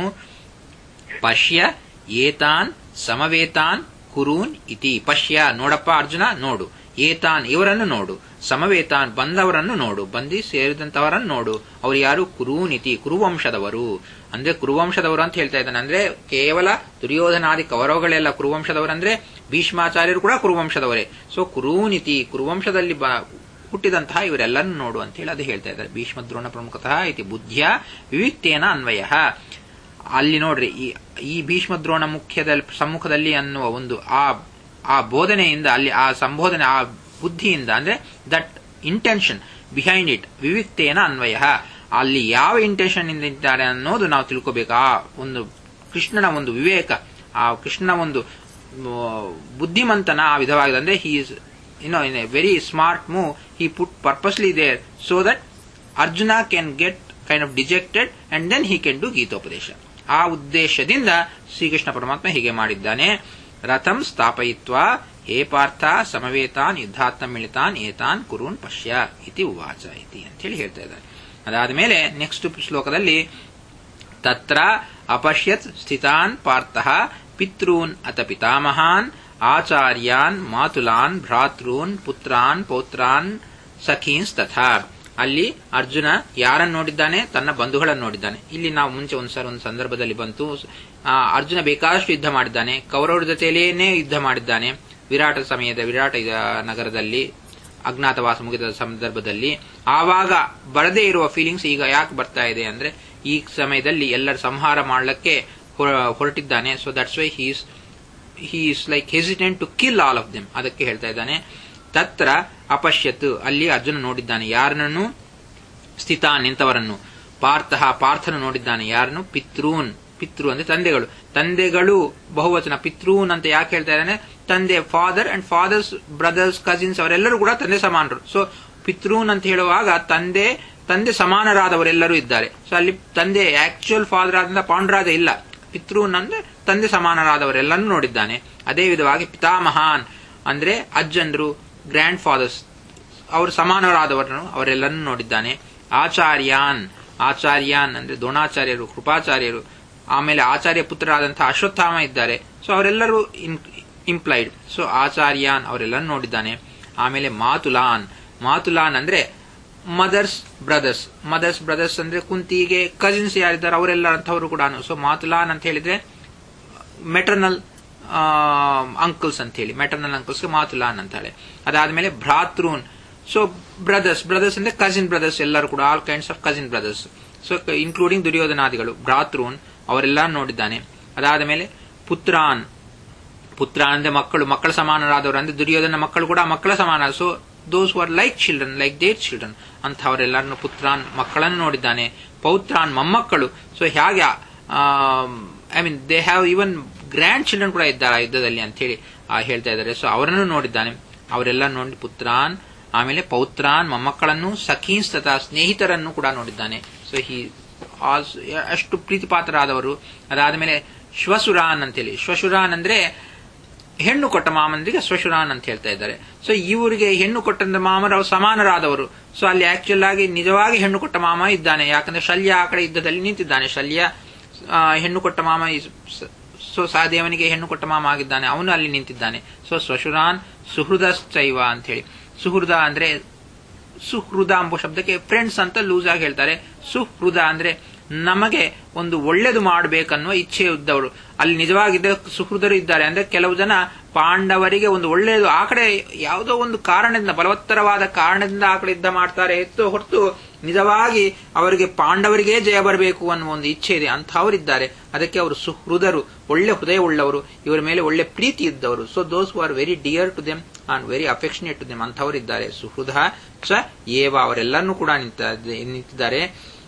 ಪಶ್ಯ ಏತಾನ್ ಸಮವೇತಾನ್ ಕುರೂನ್ ಇತಿ ಪಶ್ಯ ನೋಡಪ್ಪ ಅರ್ಜುನ ನೋಡು ಏತಾನ್ ಇವರನ್ನು ನೋಡು ಸಮವೇತಾನ್ ಬಂದವರನ್ನು ನೋಡು ಬಂದಿ ಸೇರಿದಂತವರನ್ನು ನೋಡು ಅವರು ಯಾರು ಕುರೂನ್ ಇತಿ ಕುರುವಂಶದವರು ಅಂದ್ರೆ ಕುರುವಂಶದವರು ಅಂತ ಹೇಳ್ತಾ ಇದ್ದಾನೆ ಅಂದ್ರೆ ಕೇವಲ ದುರ್ಯೋಧನಾದಿ ಕೌರವಗಳೆಲ್ಲ ಕುರುವಂಶದವರು ಅಂದ್ರೆ ಭೀಷ್ಮಾಚಾರ್ಯರು ಕೂಡ ಕುರುವಂಶದವರೇ ಸೊ ಕುರೂನಿತಿ ಕುರುವಂಶದಲ್ಲಿ ಬ ಹುಟ್ಟಿದಂತಹ ಇವರೆಲ್ಲರನ್ನು ನೋಡು ಅಂತ ಹೇಳಿ ಅದು ಹೇಳ್ತಾ ಇದ್ದಾರೆ ಭೀಷ್ಮ ದ್ರೋಣ ಪ್ರಮುಖತಃ ಇತಿ ಬುದ್ಧಿಯ ವಿವಿಕ್ತೇನ ಅನ್ವಯ ಅಲ್ಲಿ ನೋಡ್ರಿ ಈ ಈ ಭೀಷ್ಮ ದ್ರೋಣ ಮುಖ್ಯದಲ್ಲಿ ಸಮ್ಮುಖದಲ್ಲಿ ಅನ್ನುವ ಒಂದು ಆ ಆ ಬೋಧನೆಯಿಂದ ಅಲ್ಲಿ ಆ ಸಂಬೋಧನೆ ಆ ಬುದ್ಧಿಯಿಂದ ಅಂದ್ರೆ ದಟ್ ಇಂಟೆನ್ಷನ್ ಬಿಹೈಂಡ್ ಇಟ್ ವಿವಿಕ್ತೇನ ಅನ್ವಯ ಅಲ್ಲಿ ಯಾವ ಇಂಟೆನ್ಷನ್ ಇಂದ ಇದ್ದಾರೆ ಅನ್ನೋದು ನಾವು ತಿಳ್ಕೋಬೇಕು ಆ ಒಂದು ಕೃಷ್ಣನ ಒಂದು ವಿವೇಕ ಆ ಕೃಷ್ಣನ ಒಂದು ಮ್, ಬುದ್ಧಿಮಂತನ ಆ ವಿಧವಾಗಿದೆ ಅಂದ್ರೆ he is you know in a very smart move he put purposely there so that Arjuna can get kind of dejected and then he can do ಗೀತೋಪದೇಶ ಆ ಉದ್ದೇಶದಿಂದ ಶ್ರೀಕೃಷ್ಣ ಪರಮಾತ್ಮ ಹೀಗೆ ಮಾಡಿದ್ದಾನೆ ರಥಂ ಸ್ಥಾಪಯಿತ್ವ ಹೇ ಪಾರ್ಥ ಸಮವೇತಾನ್ ಯುದ್ಧಾತ್ಮ ಮಿಳಿತಾನ್ ಏತಾನ್ ಕುರುನ್ ಪಶ್ಯ ಇತಿ ಉವಾಚ ಇತಿ ಅಂತ ಹೇಳಿ ಹೇಳ್ತಾ ಇದ್ದಾರೆ ಅದಾದ ಮೇಲೆ ನೆಕ್ಸ್ಟ್ ಶ್ಲೋಕದಲ್ಲಿ ತತ್ರ ಅಪಶ್ಯತ್ ಸ್ಥಿತಾನ್ ಪಾರ್ಥಃ ಪಿತॄನ್ ಅತ ಪಿತಾಮಹಾನ್ ಆಚಾರ್ಯಾನ್ ಮಾತುಲಾನ್ ಭ್ರಾತೃನ್ ಪುತ್ರಾನ್ ಪೌತ್ರಾನ್ ಸಖೀನ್ಸ್ ತಥಾ ಅಲ್ಲಿ ಅರ್ಜುನ ಯಾರನ್ನು ನೋಡಿದ್ದಾನೆ ತನ್ನ ಬಂಧುಗಳನ್ನು ನೋಡಿದ್ದಾನೆ ಇಲ್ಲಿ ನಾವು ಮುಂಚೆ ಒಂದ್ಸಲ ಒಂದು ಸಂದರ್ಭದಲ್ಲಿ ಬಂತು ಆ, ಅರ್ಜುನ ಬೇಕಾದಷ್ಟು ಯುದ್ಧ ಮಾಡಿದ್ದಾನೆ ಕೌರವರ ಜೊತೆಯಲ್ಲೇನೇ ಯುದ್ಧ ಮಾಡಿದ್ದಾನೆ ವಿರಾಟ ಸಮಯದ ವಿರಾಟ ಆ, ನಗರದಲ್ಲಿ ಅಜ್ಞಾತವಾಸ ಮುಗಿದ ಸಂದರ್ಭದಲ್ಲಿ ಆವಾಗ ಬರದೇ ಇರುವ ಫೀಲಿಂಗ್ಸ್ ಈಗ ಯಾಕೆ ಬರ್ತಾ ಇದೆ ಅಂದ್ರೆ ಈ ಸಮಯದಲ್ಲಿ ಎಲ್ಲರ ಸಂಹಾರ ಮಾಡಲಿಕ್ಕೆ ಹೊರಟಿದ್ದಾನೆ so that's why he's he is like hesitant to kill all of them ಅದಕ್ಕೆ ಹೇಳ್ತಾ ಇದ್ದಾನೆ ತತ್ರ ಅಪಶ್ಯತ್ ಅಲ್ಲಿ ಅರ್ಜುನ ನೋಡಿದ್ದಾನೆ ಯಾರನ್ನು ಸ್ಥಿತ ನಿಂತವರನ್ನು ಪಾರ್ಥಃ ಪಾರ್ಥನು ನೋಡಿದ್ದಾನೆ ಯಾರನ್ನು ಪಿತೃನ್ ಪಿತೃ ಅಂದ್ರೆ ತಂದೆಗಳು ತಂದೆಗಳು ಬಹುವಚನ ಪಿತೃನ್ ಅಂತ ಯಾಕೆ ಹೇಳ್ತಾ ಇದ್ದಾನೆ ತಂದೆ father and fathers brothers cousins ಅವರೆಲ್ಲರೂ ಕೂಡ ತಂದೆ ಸಮಾನರು ಸೊ ಪಿತೃನ್ ಅಂತ ಹೇಳುವಾಗ ತಂದೆ ತಂದೆ ಸಮಾನರಾದವರೆಲ್ಲರೂ ಇದ್ದಾರೆ ಸೊ ಅಲ್ಲಿ ತಂದೆ ಆಕ್ಚುಯಲ್ ಫಾದರ್ ಆದಂತ ಪಾಂಡ್ರಾಜ ಇಲ್ಲ ಪಿತೃನ್ ಅಂದ್ರೆ ತಂದೆ ಸಮಾನರಾದವರೆಲ್ಲರೂ ನೋಡಿದ್ದಾನೆ ಅದೇ ವಿಧವಾಗಿ ಪಿತಾಮಹಾನ್ ಅಂದ್ರೆ ಅಜ್ಜಂದ್ರು ಗ್ರ್ಯಾಂಡ್ ಫಾದರ್ಸ್ ಅವರು ಸಮಾನರಾದವರನ್ನು ಅವರೆಲ್ಲರನ್ನು ನೋಡಿದ್ದಾನೆ ಆಚಾರ್ಯಾನ್ ಆಚಾರ್ಯಾನ್ ಅಂದ್ರೆ ದ್ರೋಣಾಚಾರ್ಯರು ಕೃಪಾಚಾರ್ಯರು ಆಮೇಲೆ ಆಚಾರ್ಯ ಪುತ್ರರಾದಂತಹ ಅಶ್ವತ್ಥಾಮ ಇದ್ದಾರೆ ಸೊ ಅವರೆಲ್ಲರೂ ಇಂಪ್ಲೈಡ್ ಸೊ ಆಚಾರ್ಯಾನ್ ಅವರೆಲ್ಲರನ್ನು ನೋಡಿದ್ದಾನೆ ಆಮೇಲೆ ಮಾತುಲಾನ್ ಮಾತುಲಾನ್ ಅಂದ್ರೆ ಮದರ್ಸ್ ಬ್ರದರ್ಸ್ ಮದರ್ಸ್ ಬ್ರದರ್ಸ್ ಅಂದ್ರೆ ಕುಂತಿಗೆ ಕಸಿನ್ಸ್ ಯಾರಿದ್ದಾರೆ ಅವರೆಲ್ಲ ಅಂತವರು ಕೂಡ ಸೊ ಮಾತುಲಾನ್ ಅಂತ ಹೇಳಿದ್ರೆ ಮೆಟರ್ನಲ್ ಅಂಕಲ್ಸ್ ಅಂತ ಹೇಳಿ ಮೆಟರ್ನಲ್ ಅಂಕಲ್ಸ್ಗೆ ಮಾತುಲಾನ್ ಅಂತ ಹೇಳಿ ಅದಾದ್ಮೇಲೆ ಭ್ರಾತೃನ್ ಸೊ ಬ್ರದರ್ಸ್ ಬ್ರದರ್ಸ್ ಅಂದ್ರೆ ಕಸಿನ್ ಬ್ರದರ್ಸ್ ಎಲ್ಲರೂ ಕೂಡ all kinds of cousin brothers so including ದುರ್ಯೋಧನಾದಿಗಳು ಭ್ರಾತೃನ್ ಅವರೆಲ್ಲ ನೋಡಿದ್ದಾನೆ ಅದಾದ ಮೇಲೆ ಪುತ್ರಾನ್ ಪುತ್ರ ಅಂದ್ರೆ ಮಕ್ಕಳು ಮಕ್ಕಳ ಸಮಾನರಾದವರು ಅಂದ್ರೆ ದುರ್ಯೋಧನ ಮಕ್ಕಳು ಕೂಡ ಮಕ್ಕಳ ಸಮಾನ so those were like children like their children ಅಂತವರೆಲ್ಲರನ್ನು ಪುತ್ರಾನ್ ಮಕ್ಕಳನ್ನು ನೋಡಿದ್ದಾನೆ ಪೌತ್ರಾನ್ ಮೊಮ್ಮಕ್ಕಳು ಸೊ ಹೇಗೆ I mean they have even grandchildren ಕೂಡ ಇದ್ದಾರೆ ಆ ಯುದ್ಧದಲ್ಲಿ ಅಂತ ಹೇಳಿ ಹೇಳ್ತಾ ಇದ್ದಾರೆ ಸೊ ಅವರನ್ನು ನೋಡಿದ್ದಾನೆ ಅವರೆಲ್ಲ ನೋಡಿ ಪುತ್ರಾನ್ ಆಮೇಲೆ ಪೌತ್ರಾನ್ ಮೊಮ್ಮಕ್ಕಳನ್ನು ಸಖೀನ್ಸ್ ತಥಾ ಸ್ನೇಹಿತರನ್ನು ಕೂಡ ನೋಡಿದ್ದಾನೆ ಸೊ ಹಿ ಅಷ್ಟು ಪ್ರೀತಿಪಾತ್ರರಾದವರು ಅದಾದ ಮೇಲೆ ಶ್ವಸುರಾನ್ ಅಂತೇಳಿ ಶ್ವಶುರಾನ್ ಅಂದ್ರೆ ಹೆಣ್ಣು ಕೊಟ್ಟ ಮಾಮಂದಿಗೆ ಸ್ವಶುರಾನ್ ಅಂತ ಹೇಳ್ತಾ ಇದ್ದಾರೆ ಸೊ ಇವರಿಗೆ ಹೆಣ್ಣು ಕೊಟ್ಟಂತ ಮಾಮರು ಅವರು ಸಮಾನರಾದವರು ಸೊ ಅಲ್ಲಿ ಆಕ್ಚುಲ್ ಆಗಿ ನಿಜವಾಗಿ ಹೆಣ್ಣು ಕೊಟ್ಟ ಮಾಮ ಇದ್ದಾನೆ ಯಾಕಂದ್ರೆ ಶಲ್ಯ ಆ ಕಡೆ ಯುದ್ಧದಲ್ಲಿ ನಿಂತಿದ್ದಾನೆ ಶಲ್ಯ ಆ, ಹೆಣ್ಣು ಕೊಟ್ಟ ಮಾಮ ಇಸ್- ಸ- ಸೊ ಸಹದೇವನಿಗೆ ಹೆಣ್ಣು ಕೊಟ್ಟ ಮಾಮ ಆಗಿದ್ದಾನೆ ಅವನು ಅಲ್ಲಿ ನಿಂತಿದ್ದಾನೆ ಸೊ ಸ್ವಶುರಾನ್ ಸುಹೃದಶ್ಚೈವ ಅಂತ ಹೇಳಿ ಸುಹೃದ ಅಂದ್ರೆ ಸುಹೃದ ಎಂಬ ಶಬ್ದಕ್ಕೆ ಫ್ರೆಂಡ್ಸ್ ಅಂತ ಲೂಸ್ ಆಗಿ ಹೇಳ್ತಾರೆ ಸುಹೃದ ಅಂದ್ರೆ ನಮಗೆ ಒಂದು ಒಳ್ಳೇದು ಮಾಡಬೇಕನ್ನುವ ಇಚ್ಛೆ ಇದ್ದವರು ಅಲ್ಲಿ ನಿಜವಾಗಿದ್ದ ಸುಹೃದರು ಇದ್ದಾರೆ ಅಂದ್ರೆ ಕೆಲವು ಜನ ಪಾಂಡವರಿಗೆ ಒಂದು ಒಳ್ಳೆಯದು ಆ ಕಡೆ ಯಾವುದೋ ಒಂದು ಕಾರಣದಿಂದ ಬಲವತ್ತರವಾದ ಕಾರಣದಿಂದ ಆ ಕಡೆ ಯುದ್ಧ ಮಾಡ್ತಾರೆ ಎತ್ತು ಹೊರತು ನಿಜವಾಗಿ ಅವರಿಗೆ ಪಾಂಡವರಿಗೇ ಜಯ ಬರಬೇಕು ಅನ್ನುವ ಒಂದು ಇಚ್ಛೆ ಇದೆ ಅಂಥವರಿದ್ದಾರೆ ಅದಕ್ಕೆ ಅವರು ಸುಹೃದರು ಒಳ್ಳೆ ಹೃದಯ ಉಳ್ಳವರು ಇವರ ಮೇಲೆ ಒಳ್ಳೆ ಪ್ರೀತಿ ಇದ್ದವರು so those are very dear to them and very affectionate to them ಅಂಥವರಿದ್ದಾರೆ ಸುಹೃದ ಚ ಏವ ಅವರೆಲ್ಲರನ್ನೂ ಕೂಡ ನಿಂತ ನಿಂತಿದ್ದಾರೆ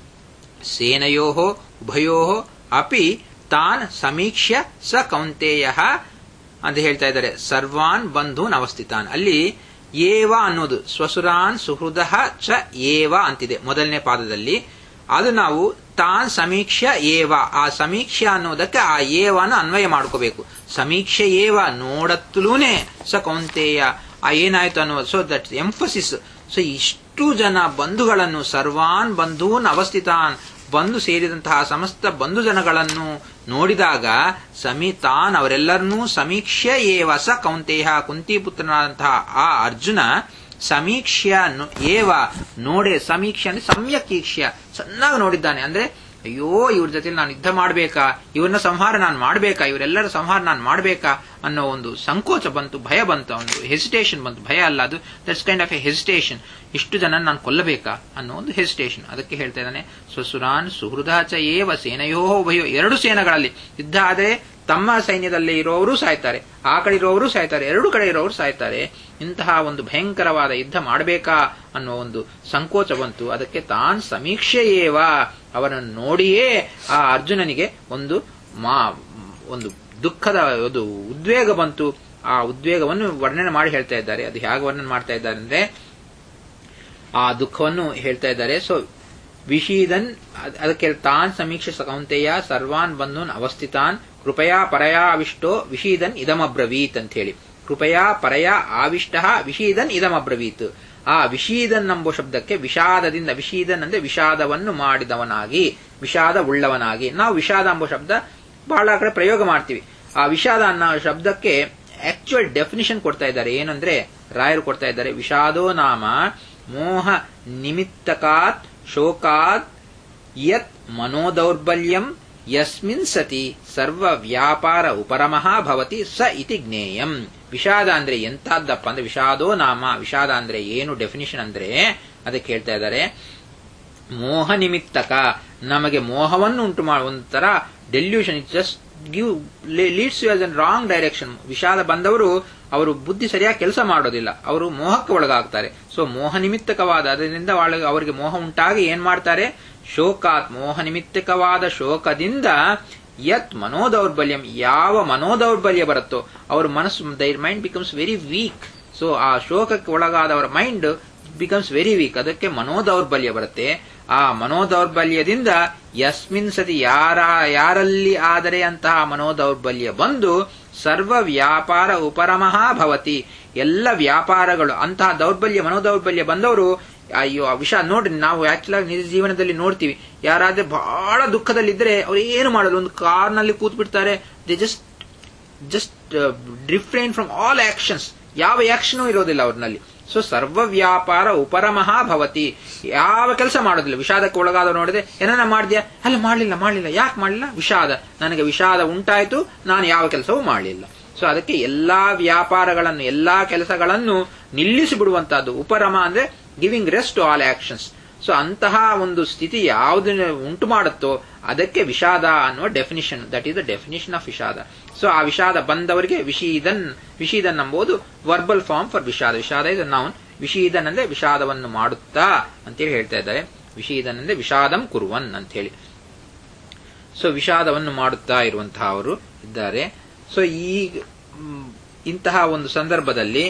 ಸೇನಯೋ ಉಭಯೋ ಅಪಿ ತಾನ್ ಸಮೀಕ್ಷ್ಯ ಸ ಕೌಂತೆಯ ಅಂತ ಹೇಳ್ತಾ ಇದ್ದಾರೆ ಸರ್ವಾನ್ ಬಂಧೂನ್ ಅವಸ್ಥಿತಾನ್ ಅಲ್ಲಿ ಏವ ಅನ್ನೋದು ಸ್ವಸುರಾನ್ ಸುಹೃದ ಚ ಏವ ಅಂತಿದೆ ಮೊದಲನೇ ಪಾದದಲ್ಲಿ ಅದು ನಾವು ತಾನ್ ಸಮೀಕ್ಷ ಏವ ಆ ಸಮೀಕ್ಷೆ ಅನ್ನೋದಕ್ಕೆ ಆ ಏವನ ಅನ್ವಯ ಮಾಡ್ಕೋಬೇಕು ಸಮೀಕ್ಷೆ ಏವ ನೋಡತ್ತಲೂನೆ ಸ ಕೌಂತೆಯ ಆ ಏನಾಯ್ತು ಅನ್ನೋದು ಸೊ ದಟ್ ಎಂಫಸಿಸ್ ಸೊ ಇಷ್ಟು ಜನ ಬಂಧುಗಳನ್ನು ಸರ್ವಾನ್ ಬಂಧೂನ್ ಅವಸ್ಥಿತಾನ್ ಬಂಧು ಸೇರಿದಂತಹ ಸಮಸ್ತ ಬಂಧು ಜನಗಳನ್ನು ನೋಡಿದಾಗ ಸಮೀತಾನ್ ಅವರೆಲ್ಲರನ್ನೂ ಸಮೀಕ್ಷೆ ಏವ ಸ ಕೌಂತೇಹ ಕುಂತಿಪುತ್ರನಾದಂತಹ ಆ ಅರ್ಜುನ ಸಮೀಕ್ಷ್ಯ ಏವ ನೋಡೆ ಸಮೀಕ್ಷೆ ಅಂದ್ರೆ ಸಮ್ಯಕ್ ಈಕ್ಷ್ಯ ಚೆನ್ನಾಗಿ ನೋಡಿದ್ದಾನೆ ಅಂದ್ರೆ ಅಯ್ಯೋ ಇವ್ರ ಜೊತೆ ನಾನು ಯುದ್ಧ ಮಾಡಬೇಕಾ ಇವ್ರನ್ನ ಸಂಹಾರ ನಾನು ಮಾಡಬೇಕಾ ಇವರೆಲ್ಲರ ಸಂಹಾರ ನಾನು ಮಾಡಬೇಕಾ ಅನ್ನೋ ಒಂದು ಸಂಕೋಚ ಬಂತು ಭಯ ಬಂತು ಒಂದು ಹೆಸಿಟೇಷನ್ ಬಂತು ಭಯ ಅಲ್ಲ ಅದು that's kind of a hesitation ಇಷ್ಟು ಜನ ನಾನು ಕೊಲ್ಲಬೇಕಾ ಅನ್ನೋ ಒಂದು ಹೆಸಿಟೇಷನ್ ಅದಕ್ಕೆ ಹೇಳ್ತಾ ಇದ್ದಾನೆ ಸ್ವಸುರಾನ್ ಸುಹೃದ ಚ ಏವ ಸೇನೆಯೋ ಭಯೋ ಎರಡು ಸೇನೆಗಳಲ್ಲಿ ಯುದ್ಧ ಆದರೆ ತಮ್ಮ ಸೈನ್ಯದಲ್ಲಿ ಇರೋರು ಸಾಯ್ತಾರೆ ಆ ಕಡೆ ಇರೋರು ಸಾಯ್ತಾರೆ ಎರಡು ಕಡೆ ಇರೋರು ಸಾಯ್ತಾರೆ ಇಂತಹ ಒಂದು ಭಯಂಕರವಾದ ಯುದ್ಧ ಮಾಡಬೇಕಾ ಅನ್ನೋ ಒಂದು ಸಂಕೋಚ ಬಂತು ಅದಕ್ಕೆ ತಾನ್ ಸಮೀಕ್ಷೆಯೇವ ಅವನನ್ನು ನೋಡಿಯೇ ಆ ಅರ್ಜುನನಿಗೆ ಒಂದು ಮಾ ಒಂದು ದುಃಖದ ಒಂದು ಉದ್ವೇಗ ಬಂತು ಆ ಉದ್ವೇಗವನ್ನು ವರ್ಣನೆ ಮಾಡಿ ಹೇಳ್ತಾ ಇದ್ದಾರೆ ಅದು ಹೇಗೆ ವರ್ಣನೆ ಮಾಡ್ತಾ ಇದ್ದಾರೆ ಅಂದ್ರೆ ಆ ದುಃಖವನ್ನು ಹೇಳ್ತಾ ಇದ್ದಾರೆ ಸೊ ವಿಷೀದನ್ ಅದ್- ಅದಕ್ಕೆ ತಾನ್ ಸಮೀಕ್ಷೆ ಕೌಂತೆಯ ಸರ್ವಾನ್ ಬಂಧುನ್ ಅವಸ್ಥಿತಾನ್ ಕೃಪಯಾ ಪರಯಾ ಆವಿಷ್ಟೋ ವಿಷೀದನ್ ಇದಮಬ್ರವೀತ್ ಅಂತ ಹೇಳಿ ಕೃಪಯಾ ಪರಯಾ ಆವಿಷ್ಟ ವಿಷೀದನ್ ಇದಮಬ್ರವೀತ್ ಆ ವಿಷೀದನ್ ಎಂಬ ಶಬ್ದಕ್ಕೆ ವಿಷಾದದಿಂದ ವಿಷೀದನ್ ಅಂದ್ರೆ ವಿಷಾದವನ್ನು ಮಾಡಿದವನಾಗಿ ವಿಷಾದ ಉಳ್ಳವನಾಗಿ ನಾವು ವಿಷಾದ ಎಂಬ ಶಬ್ದ ಬಹಳ ಕಡೆ ಪ್ರಯೋಗ ಮಾಡ್ತೀವಿ ಆ ವಿಷಾದ ಅನ್ನೋ ಶಬ್ದಕ್ಕೆ ಆಕ್ಚುಯಲ್ ಡೆಫಿನಿಷನ್ ಕೊಡ್ತಾ ಇದ್ದಾರೆ ಏನಂದ್ರೆ ರಾಯರು ಕೊಡ್ತಾ ಇದ್ದಾರೆ ವಿಷಾದೋ ನಾಮ ಮೋಹ ನಿಮಿತ್ತಕಾತ್ ಶೋಕಾತ್ ಯತ್ ಮನೋದೌರ್ಬಲ್ಯಂ ಯಸ್ಮಿನ್ ಸತಿ ಸರ್ವ ವ್ಯಾಪಾರ ಉಪರಮಃ ಭವತಿ ಸ ಇತಿ ಜ್ಞೇಯಂ ವಿಷಾದ ಅಂದ್ರೆ ಎಂತಹದ್ದಪ್ಪ ಅಂದ್ರೆ ವಿಷಾದೋ ನಾಮ ವಿಷಾದ ಅಂದ್ರೆ ಏನು ಡೆಫಿನಿಷನ್ ಅಂದ್ರೆ ಅದಕ್ಕೆ ಹೇಳ್ತಾ ಇದ್ದಾರೆ ಮೋಹ ನಿಮಿತ್ತಕ ನಮಗೆ ಮೋಹವನ್ನು ಉಂಟು ಮಾಡುವ ಒಂಥರ delusion it just give leads you as an wrong direction ವಿಷಾದ ಬಂದವರು ಅವರು ಬುದ್ಧಿ ಸರಿಯಾಗಿ ಕೆಲಸ ಮಾಡೋದಿಲ್ಲ ಅವರು ಮೋಹಕ್ಕೆ ಒಳಗಾಗ್ತಾರೆ ಸೊ ಮೋಹ ನಿಮಿತ್ತಕವಾದ ಅದರಿಂದ ಒಳಗೆ ಅವರಿಗೆ ಮೋಹ ಉಂಟಾಗಿ ಏನ್ ಮಾಡ್ತಾರೆ ಶೋಕಾತ್ ಮೋಹ ನಿಮಿತ್ತಕವಾದ ಶೋಕದಿಂದ ಯತ್ ಮನೋದೌರ್ಬಲ್ಯಂ ಯಾವ ಮನೋದೌರ್ಬಲ್ಯ ಬರುತ್ತೋ ಅವ್ರ ಮನಸ್ಸು their mind becomes very weak so ಆ ಶೋಕಕ್ಕೆ ಒಳಗಾದ ಅವರ ಮೈಂಡ್ ಬಿಕಮ್ಸ್ ವೆರಿ ವೀಕ್ ಅದಕ್ಕೆ ಮನೋದೌರ್ಬಲ್ಯ ಬರುತ್ತೆ ಆ ಮನೋದೌರ್ಬಲ್ಯದಿಂದ ಯಸ್ಮಿನ್ ಸತಿ ಯಾರ ಯಾರಲ್ಲಿ ಆದರೆ ಅಂತಹ ಮನೋದೌರ್ಬಲ್ಯ ಬಂದು ಸರ್ವ ವ್ಯಾಪಾರ ಉಪರಮಃ ಭವತಿ ಎಲ್ಲ ವ್ಯಾಪಾರಗಳು ಅಂತಹ ದೌರ್ಬಲ್ಯ ಮನೋದೌರ್ಬಲ್ಯ ಬಂದವರು ಅಯ್ಯೋ ಆ ವಿಷ ನೋಡ್ರಿ ನಾವು ಆಕ್ಚುಲ್ ನಿಜ ಜೀವನದಲ್ಲಿ ನೋಡ್ತೀವಿ ಯಾರಾದ್ರೆ ಬಹಳ ದುಃಖದಲ್ಲಿದ್ರೆ ಅವ್ರು ಏನು ಮಾಡಲು ಒಂದು ಕಾರ್ನಲ್ಲಿ ಕೂತ್ ಬಿಡ್ತಾರೆ they just just different from all actions ಯಾವ ಆಕ್ಷನ್ ಇರೋದಿಲ್ಲ ಅವ್ರನಲ್ಲಿ ಸೊ ಸರ್ವ ವ್ಯಾಪಾರ ಉಪರಮಃ ಭವತಿ ಯಾವ ಕೆಲಸ ಮಾಡೋದಿಲ್ಲ ವಿಷಾದಕ್ಕೆ ಒಳಗಾದ ನೋಡಿದೆ ಏನನ್ನ ಮಾಡಿದ್ಯಾ ಅಲ್ಲ ಮಾಡಲಿಲ್ಲ ಮಾಡಲಿಲ್ಲ ಯಾಕೆ ಮಾಡಲಿಲ್ಲ ವಿಷಾದ ನನಗೆ ವಿಷಾದ ಉಂಟಾಯ್ತು ನಾನು ಯಾವ ಕೆಲಸವೂ ಮಾಡಲಿಲ್ಲ ಸೊ ಅದಕ್ಕೆ ಎಲ್ಲಾ ವ್ಯಾಪಾರಗಳನ್ನು ಎಲ್ಲಾ ಕೆಲಸಗಳನ್ನು ನಿಲ್ಲಿಸಿ ಬಿಡುವಂತಹದ್ದು ಉಪರಮ ಅಂದ್ರೆ giving rest to all actions so ಅಂತಹ ಒಂದು ಸ್ಥಿತಿ ಯಾವುದು ಉಂಟು ಮಾಡುತ್ತೋ ಅದಕ್ಕೆ ವಿಷಾದ ಅನ್ನುವ definition that is the definition of ವಿಷಾದ ಸೊ ಆ ವಿಷಾದ ಬಂದವರಿಗೆ ವಿಷೀದನ್ ವಿಷೀದನ್ ಎಂಬುದು ವರ್ಬಲ್ ಫಾರ್ಮ್ ಫಾರ್ ವಿಷಾದ ವಿಷಾದ ಇಸ್ ನೌನ್ ವಿಷೀದನ್ ಅಂದ್ರೆ ವಿಷಾದವನ್ನು ಮಾಡುತ್ತಾ ಅಂತೇಳಿ ಹೇಳ್ತಾ ಇದ್ದಾರೆ ವಿಷೀದನ್ ಅಂದ್ರೆ ವಿಷಾದಂ ಕುರುವನ್ ಅಂತ ಹೇಳಿ ಸೊ ವಿಷಾದವನ್ನು ಮಾಡುತ್ತಾ ಇರುವಂತಹ ಅವರು ಇದ್ದಾರೆ ಸೊ ಈ ಮ್, ಇಂತಹ ಒಂದು ಸಂದರ್ಭದಲ್ಲಿ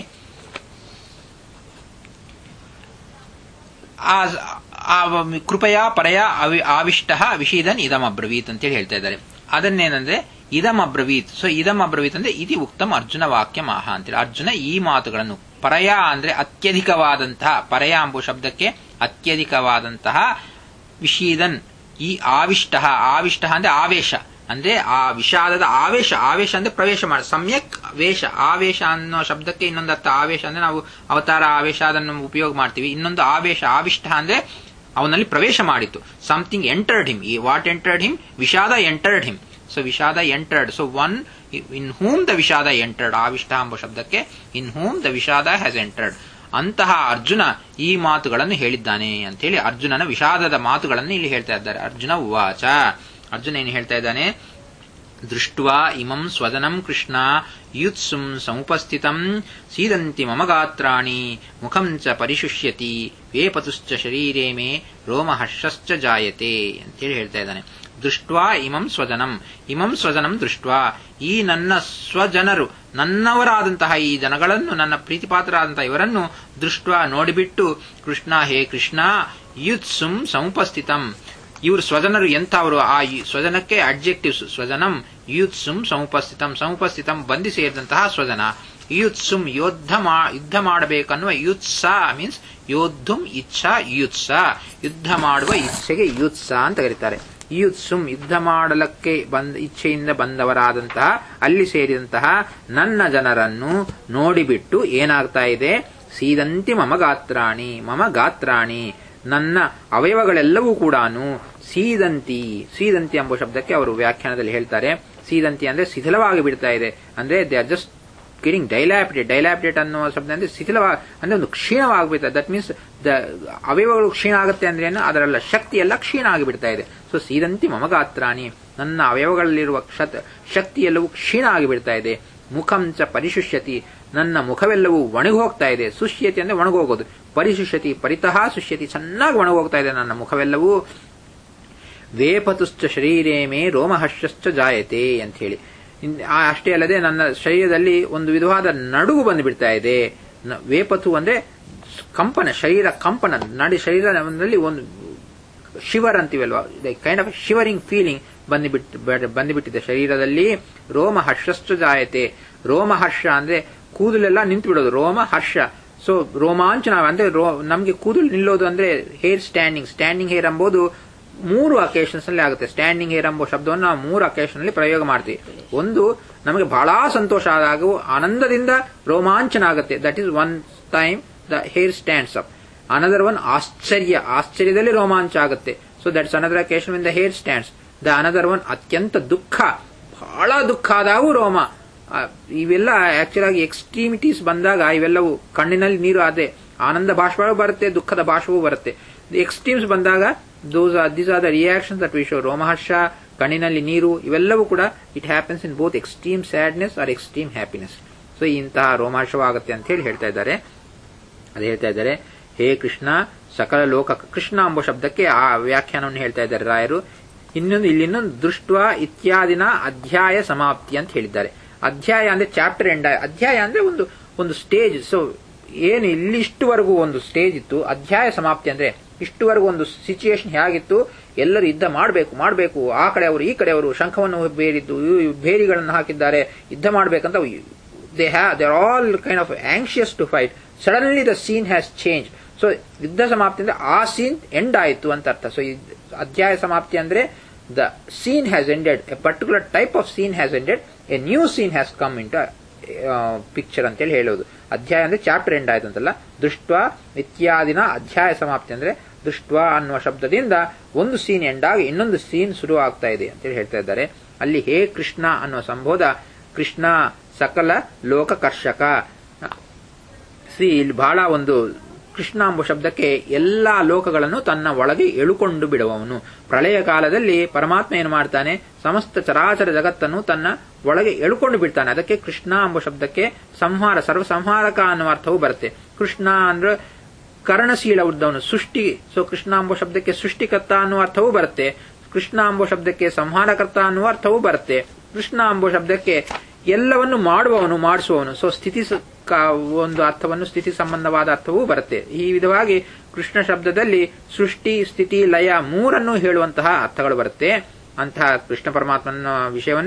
ಆ ಆ ಕೃಪಯಾ ಪರಯ ಅವಿ ಆವಿಷ್ಟ ವಿಷೀದನ್ ಇದಂ ಅಬ್ರವೀತ್ ಅಂತೇಳಿ ಹೇಳ್ತಾ ಇದ್ದಾರೆ ಅದನ್ನೇನಂದ್ರೆ ಇದಂ ಅಬ್ರವೀತ್ ಸೊ ಇದಂ ಅಬ್ರವೀತ್ ಅಂದ್ರೆ ಇತಿ ಉಕ್ತಂ ಅರ್ಜುನ ವಾಕ್ಯ ಮಾಹ ಅಂತೇಳಿ ಅರ್ಜುನ ಈ ಮಾತುಗಳನ್ನು ಪರಯ ಅಂದ್ರೆ ಅತ್ಯಧಿಕವಾದಂತಹ ಪರಯ ಎಂಬುವ ಶಬ್ದಕ್ಕೆ ಅತ್ಯಧಿಕವಾದಂತಹ ವಿಷೀದನ್ ಈ ಆವಿಷ್ಟ ಆವಿಷ್ಟ ಅಂದ್ರೆ ಆವೇಶ ಅಂದ್ರೆ ಆ ವಿಷಾದದ ಆವೇಶ ಆವೇಶ ಅಂದ್ರೆ ಪ್ರವೇಶ ಮಾಡಿ ಸಮ್ಯಕ್ ವೇಷ ಆವೇಶ ಅನ್ನೋ ಶಬ್ದಕ್ಕೆ ಇನ್ನೊಂದು ಅರ್ಥ ಆವೇಶ ಅಂದ್ರೆ ನಾವು ಅವತಾರ ಆವೇಶ ಅದನ್ನು ಉಪಯೋಗ ಮಾಡ್ತೀವಿ ಇನ್ನೊಂದು ಆವೇಶ ಆವಿಷ್ಟ ಅಂದ್ರೆ ಅವನಲ್ಲಿ ಪ್ರವೇಶ ಮಾಡಿತು ಸಮಥಿಂಗ್ ಎಂಟರ್ಡ್ ಹಿಮ್ ಈ ವಾಟ್ ಎಂಟರ್ಡ್ ಹಿಮ್ ವಿಷಾದ ಎಂಟರ್ಡ್ ಹಿಮ್ ಸೊ ವಿಷಾದ entered so one in whom the ವಿಷಾದ ಎಂಟರ್ಡ್ ಆವಿಷ್ಟ ಎಂಬ ಶಬ್ದಕ್ಕೆ ಇನ್ ಹೂಮ್ ದ ವಿಷಾದ ಹ್ಯಾಸ್ ಎಂಟರ್ಡ್ ಅಂತಹ ಅರ್ಜುನ ಈ ಮಾತುಗಳನ್ನು ಹೇಳಿದ್ದಾನೆ ಅಂತ ಹೇಳಿ ಅರ್ಜುನನ ವಿಷಾದದ ಮಾತುಗಳನ್ನು ಇಲ್ಲಿ ಹೇಳ್ತಾ ಇದ್ದಾರೆ ಅರ್ಜುನ ಉವಾಚ ಅರ್ಜುನ ಏನು ಹೇಳ್ತಾ ಇದ್ದಾನೆ ದೃಷ್ಟ್ವಾ ಇಮಂ ಸ್ವದನಂ ಕೃಷ್ಣ ಯುತ್ಸುಂ ಸಮುಪಸ್ಥಿತಂ ಸೀದಂತಿ ಮಮ ಗಾತ್ರಾಣಿ ಮುಖಂ ಚ ಪರಿಶುಷ್ಯತಿ ವೇಪತುಶ್ಚ ಶರೀರೇ ಮೇ ರೋಮಹರ್ಷಶ್ಚ ಜಾಯತೆ ಅಂತೇಳಿ ಹೇಳ್ತಾ ಇದ್ದಾನೆ ದೃಷ್ಟ್ವಾ ಇಮಂ ಸ್ವಜನಂ ಇಮಂ ಸ್ವಜನಂ ದೃಷ್ಟ್ವಾ ಈ ನನ್ನ ಸ್ವಜನರು ನನ್ನವರಾದಂತಹ ಈ ಜನಗಳನ್ನು ನನ್ನ ಪ್ರೀತಿಪಾತ್ರರಾದಂತಹ ಇವರನ್ನು ದೃಷ್ಟ್ವಾ ನೋಡಿಬಿಟ್ಟು ಕೃಷ್ಣ ಹೇ ಕೃಷ್ಣ ಯುತ್ಸುಂ ಸಮುಪಸ್ಥಿತಂ ಇವರು ಸ್ವಜನರು ಎಂಥವರು ಆ ಸ್ವಜನಕ್ಕೆ ಅಡ್ಜೆಕ್ಟಿವ್ಸ್ ಸ್ವಜನಂ ಯುತ್ಸುಂ ಸಮುಪಸ್ಥಿತಂ ಸಮುಪಸ್ಥಿತಂ ಬಂದಿ ಸೇರಿದಂತಹ ಸ್ವಜನ ಯುತ್ಸುಂ ಯೋದ್ಧ ಮಾ ಯುದ್ಧ ಮಾಡಬೇಕನ್ನುವ ಯುತ್ಸ ಮೀನ್ಸ್ ಯೋದ್ಧುಂ ಇಚ್ಛಾ ಯುತ್ಸ ಯುದ್ಧ ಮಾಡುವ ಇಚ್ಛೆಗೆ ಯುತ್ಸ ಅಂತ ಕರೀತಾರೆ ಯುತ್ಸುಂ ಯುದ್ಧ ಮಾಡಲಕ್ಕೆ ಬಂದ ಇಚ್ಛೆಯಿಂದ ಬಂದವರಾದಂತಹ ಅಲ್ಲಿ ಸೇರಿದಂತಹ ನನ್ನ ಜನರನ್ನು ನೋಡಿಬಿಟ್ಟು ಏನಾಗ್ತಾ ಇದೆ ಸೀದಂತಿ ಮಮ ಗಾತ್ರಾಣಿ ಮಮ ಗಾತ್ರಾಣಿ ನನ್ನ ಅವಯವಗಳೆಲ್ಲವೂ ಕೂಡ ಸೀದಂತಿ ಸೀದಂತಿ ಎಂಬ ಶಬ್ದಕ್ಕೆ ಅವರು ವ್ಯಾಖ್ಯಾನದಲ್ಲಿ ಹೇಳ್ತಾರೆ ಸೀದಂತಿ ಅಂದ್ರೆ ಶಿಥಿಲವಾಗಿ ಬಿಡ್ತಾ ಇದೆ ಅಂದ್ರೆ they are just getting dilapidate dilapidate ಅನ್ನುವ ಶಬ್ದ ಅಂದ್ರೆ ಶಿಥಿಲವಾಗಿ ಅಂದ್ರೆ ಒಂದು ಕ್ಷೀಣವಾಗಿಬಿಡ್ತಾರೆ ದಟ್ ಮೀನ್ಸ್ ದ ಅವಯವಗಳು ಕ್ಷೀಣ ಆಗುತ್ತೆ ಅಂದ್ರೆ ಏನು ಅದರೆಲ್ಲ ಶಕ್ತಿ ಎಲ್ಲ ಕ್ಷೀಣ ಆಗಿಬಿಡ್ತಾ ಇದೆ ಸೊ ಸೀದಂತಿ ಮಮಗಾತ್ರಾಣಿ ನನ್ನ ಅವಯವಗಳಲ್ಲಿರುವ ಶಕ್ತಿ ಎಲ್ಲವೂ ಕ್ಷೀಣ ಆಗಿಬಿಡ್ತಾ ಇದೆ ಮುಖಂಚ ಪರಿಶುಷ್ಯತಿ ನನ್ನ ಮುಖವೆಲ್ಲವೂ ಒಣಗಿ ಹೋಗ್ತಾ ಇದೆ ಸುಷ್ಯತಿ ಅಂದ್ರೆ ಒಣಗೋಗೋದು ಪರಿಶುಷ್ಯತಿ ಪರಿತಃ ಸುಷ್ಯತಿ ಚೆನ್ನಾಗಿ ಒಣಗೋಗ್ತಾ ಇದೆ ನನ್ನ ಮುಖವೆಲ್ಲವೂ ವೇಪತುಶ್ಚ ಶರೀರೇ ಮೇ ರೋಮಹರ್ಷಶ್ಚ ಜಾಯತೆ ಅಂತ ಹೇಳಿ ಅಷ್ಟೇ ಅಲ್ಲದೆ ನನ್ನ ಶರೀರದಲ್ಲಿ ಒಂದು ವಿಧವಾದ ನಡುಗು ಬಂದುಬಿಡ್ತಾ ಇದೆ ವೇಪತು ಅಂದ್ರೆ ಕಂಪನ ಶರೀರ ಕಂಪನ ನಡಿ ಶರೀರದಲ್ಲಿ ಒಂದು ಶಿವರ್ ಅಂತೀವಲ್ವಾ ಕೈಂಡ್ ಆಫ್ ಶಿವರಿಂಗ್ ಫೀಲಿಂಗ್ ಬಂದುಬಿಟ್ಟು ಬಂದುಬಿಟ್ಟಿದೆ ಶರೀರದಲ್ಲಿ ರೋಮ ಹರ್ಷಶ್ಚ ಜಾಯತೆ ರೋಮಹರ್ಷ ಅಂದ್ರೆ ಕೂದಲೆಲ್ಲ ನಿಂತು ಬಿಡೋದು ರೋಮ ಹರ್ಷ ಸೊ ರೋಮಾಂಚನ ಅಂದ್ರೆ ನಮಗೆ ಕೂದಲು ನಿಲ್ಲೋದು ಅಂದ್ರೆ ಹೇರ್ ಸ್ಟ್ಯಾಂಡಿಂಗ್ ಸ್ಟ್ಯಾಂಡಿಂಗ್ ಹೇರ್ ಎಂಬುದು ಮೂರು ಅಕೇಶನ್ಸ್ ಅಲ್ಲಿ ಆಗುತ್ತೆ ಸ್ಟ್ಯಾಂಡಿಂಗ್ ಹೇರ್ ಎಂಬ ಶಬ್ದವನ್ನು ನಾವು ಮೂರು ಅಕೇಶನ್ ಅಲ್ಲಿ ಪ್ರಯೋಗ ಮಾಡ್ತೀವಿ ಒಂದು ನಮಗೆ ಬಹಳ ಸಂತೋಷ ಆದಾಗ ಆನಂದದಿಂದ ರೋಮಾಂಚನ ಆಗುತ್ತೆ that is one time the hair stands up another one ಆಶ್ಚರ್ಯ ಆಶ್ಚರ್ಯದಲ್ಲಿ ರೋಮಾಂಚ ಆಗುತ್ತೆ so that's another occasion in the hair stands the another one ಅತ್ಯಂತ ದುಃಖ ಬಹಳ ದುಃಖ ಆದಾಗೂ ರೋಮ ಇವೆಲ್ಲ ಆಕ್ಚುಲ್ ಆಗಿ ಎಕ್ಸ್ಟ್ರೀಮಿಟೀಸ್ ಬಂದಾಗ ಇವೆಲ್ಲವೂ ಕಣ್ಣಿನಲ್ಲಿ ನೀರು ಅದೇ ಆನಂದ ಭಾಷೆಗಳು ಬರುತ್ತೆ ದುಃಖದ ಭಾಷವೂ ಬರುತ್ತೆ ಎಕ್ಸ್ಟ್ರೀಮ್ಸ್ ಬಂದಾಗ those are these are the reactions that we show ರೋಮಹರ್ಷ ಕಣ್ಣಿನಲ್ಲಿ ನೀರು ಇವೆಲ್ಲವೂ ಕೂಡ it happens in both extreme sadness or extreme happiness so ಇಂತಹ ರೋಮಹರ್ಷವಾಗುತ್ತೆ ಅಂತ ಹೇಳಿ ಹೇಳ್ತಾ ಇದ್ದಾರೆ ಅದು ಹೇಳ್ತಾ ಇದ್ದಾರೆ ಹೇ ಕೃಷ್ಣ ಸಕಲ ಲೋಕ ಕೃಷ್ಣ ಎಂಬ ಶಬ್ದಕ್ಕೆ ಆ ವ್ಯಾಖ್ಯಾನವನ್ನು ಹೇಳ್ತಾ ಇದ್ದಾರೆ ರಾಯರು ಇನ್ನೊಂದು ಇಲ್ಲಿ ಇನ್ನೊಂದು ದೃಷ್ಟ ಇತ್ಯಾದಿನ ಅಧ್ಯಾಯ ಸಮಾಪ್ತಿ ಅಂತ ಹೇಳಿದ್ದಾರೆ ಅಧ್ಯಾಯ ಅಂದ್ರೆ ಚಾಪ್ಟರ್ ಎಂಡ್ ಅಧ್ಯಾಯ ಅಂದ್ರೆ ಒಂದು ಒಂದು ಸ್ಟೇಜ್ ಸೊ ಏನು ಇಲ್ಲಿ ಇಷ್ಟುವರೆಗೂ ಒಂದು ಸ್ಟೇಜ್ ಇತ್ತು ಅಧ್ಯಾಯ ಸಮಾಪ್ತಿ ಅಂದ್ರೆ ಇಷ್ಟುವರೆಗೂ ಒಂದು ಸಿಚುಯೇಷನ್ ಹೇಗಿತ್ತು ಎಲ್ಲರೂ ಯುದ್ಧ ಮಾಡಬೇಕು ಮಾಡಬೇಕು ಆ ಕಡೆ ಅವರು ಈ ಕಡೆ ಅವರು ಶಂಖವನ್ನು ಬೇರಿದ್ದು ಬೇರಿಗಳನ್ನು ಹಾಕಿದ್ದಾರೆ ಯುದ್ಧ ಮಾಡಬೇಕಂತ they have they are all kind of anxious to fight suddenly the scene has change so ಯುದ್ಧ ಸಮಾಪ್ತಿ ಅಂದ್ರೆ ಆ ಸೀನ್ ಎಂಡ್ ಆಯಿತು ಅಂತ ಅರ್ಥ ಸೊ ಅಧ್ಯಾಯ ಸಮಾಪ್ತಿ ಅಂದ್ರೆ the scene has ended a particular type of scene has ended a new scene has come into picture ಅಂತೇಳಿ ಹೇಳೋದು ಅಧ್ಯಾಯ ಅಂದ್ರೆ ಚಾಪ್ಟರ್ ಎಂಡ್ ಆಯ್ತು ಅಂತಲ್ಲ ದೃಷ್ಟ ಇತ್ಯಾದಿನ ಅಧ್ಯಾಯ ಸಮಾಪ್ತಿ ಅಂದ್ರೆ ದೃಷ್ಟ ಅನ್ನುವ ಶಬ್ದದಿಂದ ಒಂದು ಸೀನ್ ಎಂಡ್ ಆಗಿ ಇನ್ನೊಂದು ಸೀನ್ ಶುರು ಆಗ್ತಾ ಇದೆ ಅಂತೇಳಿ ಹೇಳ್ತಾ ಇದ್ದಾರೆ ಅಲ್ಲಿ ಹೇ ಕೃಷ್ಣ ಅನ್ನುವ ಸಂಬೋಧ ಕೃಷ್ಣ ಸಕಲ ಲೋಕಕರ್ಷಕ ಸಿ ಇಲ್ಲಿ ಬಹಳ ಒಂದು ಕೃಷ್ಣ ಎಂಬ ಶಬ್ದಕ್ಕೆ ಎಲ್ಲಾ ಲೋಕಗಳನ್ನು ತನ್ನ ಒಳಗೆ ಎಳುಕೊಂಡು ಬಿಡುವವನು ಪ್ರಳಯ ಕಾಲದಲ್ಲಿ ಪರಮಾತ್ಮ ಏನು ಮಾಡ್ತಾನೆ ಸಮಸ್ತ ಚರಾಚರ ಜಗತ್ತನ್ನು ತನ್ನ ಒಳಗೆ ಎಳುಕೊಂಡು ಬಿಡ್ತಾನೆ ಅದಕ್ಕೆ ಕೃಷ್ಣ ಎಂಬ ಶಬ್ದಕ್ಕೆ ಸಂಹಾರ ಸರ್ವ ಸಂಹಾರಕ ಅನ್ನುವ ಅರ್ಥವೂ ಬರುತ್ತೆ ಕೃಷ್ಣ ಅಂದ್ರೆ ಕರ್ಣಶೀಲ ಉದ್ದವನು ಸೃಷ್ಟಿ ಸೊ ಕೃಷ್ಣ ಎಂಬ ಶಬ್ದಕ್ಕೆ ಸೃಷ್ಟಿಕರ್ತ ಅನ್ನುವ ಅರ್ಥವೂ ಬರುತ್ತೆ ಕೃಷ್ಣ ಎಂಬ ಶಬ್ದಕ್ಕೆ ಸಂಹಾರಕರ್ತ ಅನ್ನುವ ಅರ್ಥವೂ ಬರುತ್ತೆ ಕೃಷ್ಣ ಎಂಬ ಶಬ್ದಕ್ಕೆ ಎಲ್ಲವನ್ನು ಮಾಡುವವನು ಮಾಡಿಸುವವನು ಸೊ ಸ್ಥಿತಿ ಒಂದು ಅರ್ಥವನ್ನು ಸ್ಥಿತಿ ಸಂಬಂಧವಾದ ಅರ್ಥವೂ ಬರುತ್ತೆ ಈ ವಿಧವಾಗಿ ಕೃಷ್ಣ ಶಬ್ದದಲ್ಲಿ ಸೃಷ್ಟಿ ಸ್ಥಿತಿ ಲಯ ಮೂರನ್ನು ಹೇಳುವಂತಹ ಅರ್ಥಗಳು ಬರುತ್ತೆ ಅಂತಹ ಕೃಷ್ಣ ಪರಮಾತ್ಮನ ವಿಷಯವನ್ನು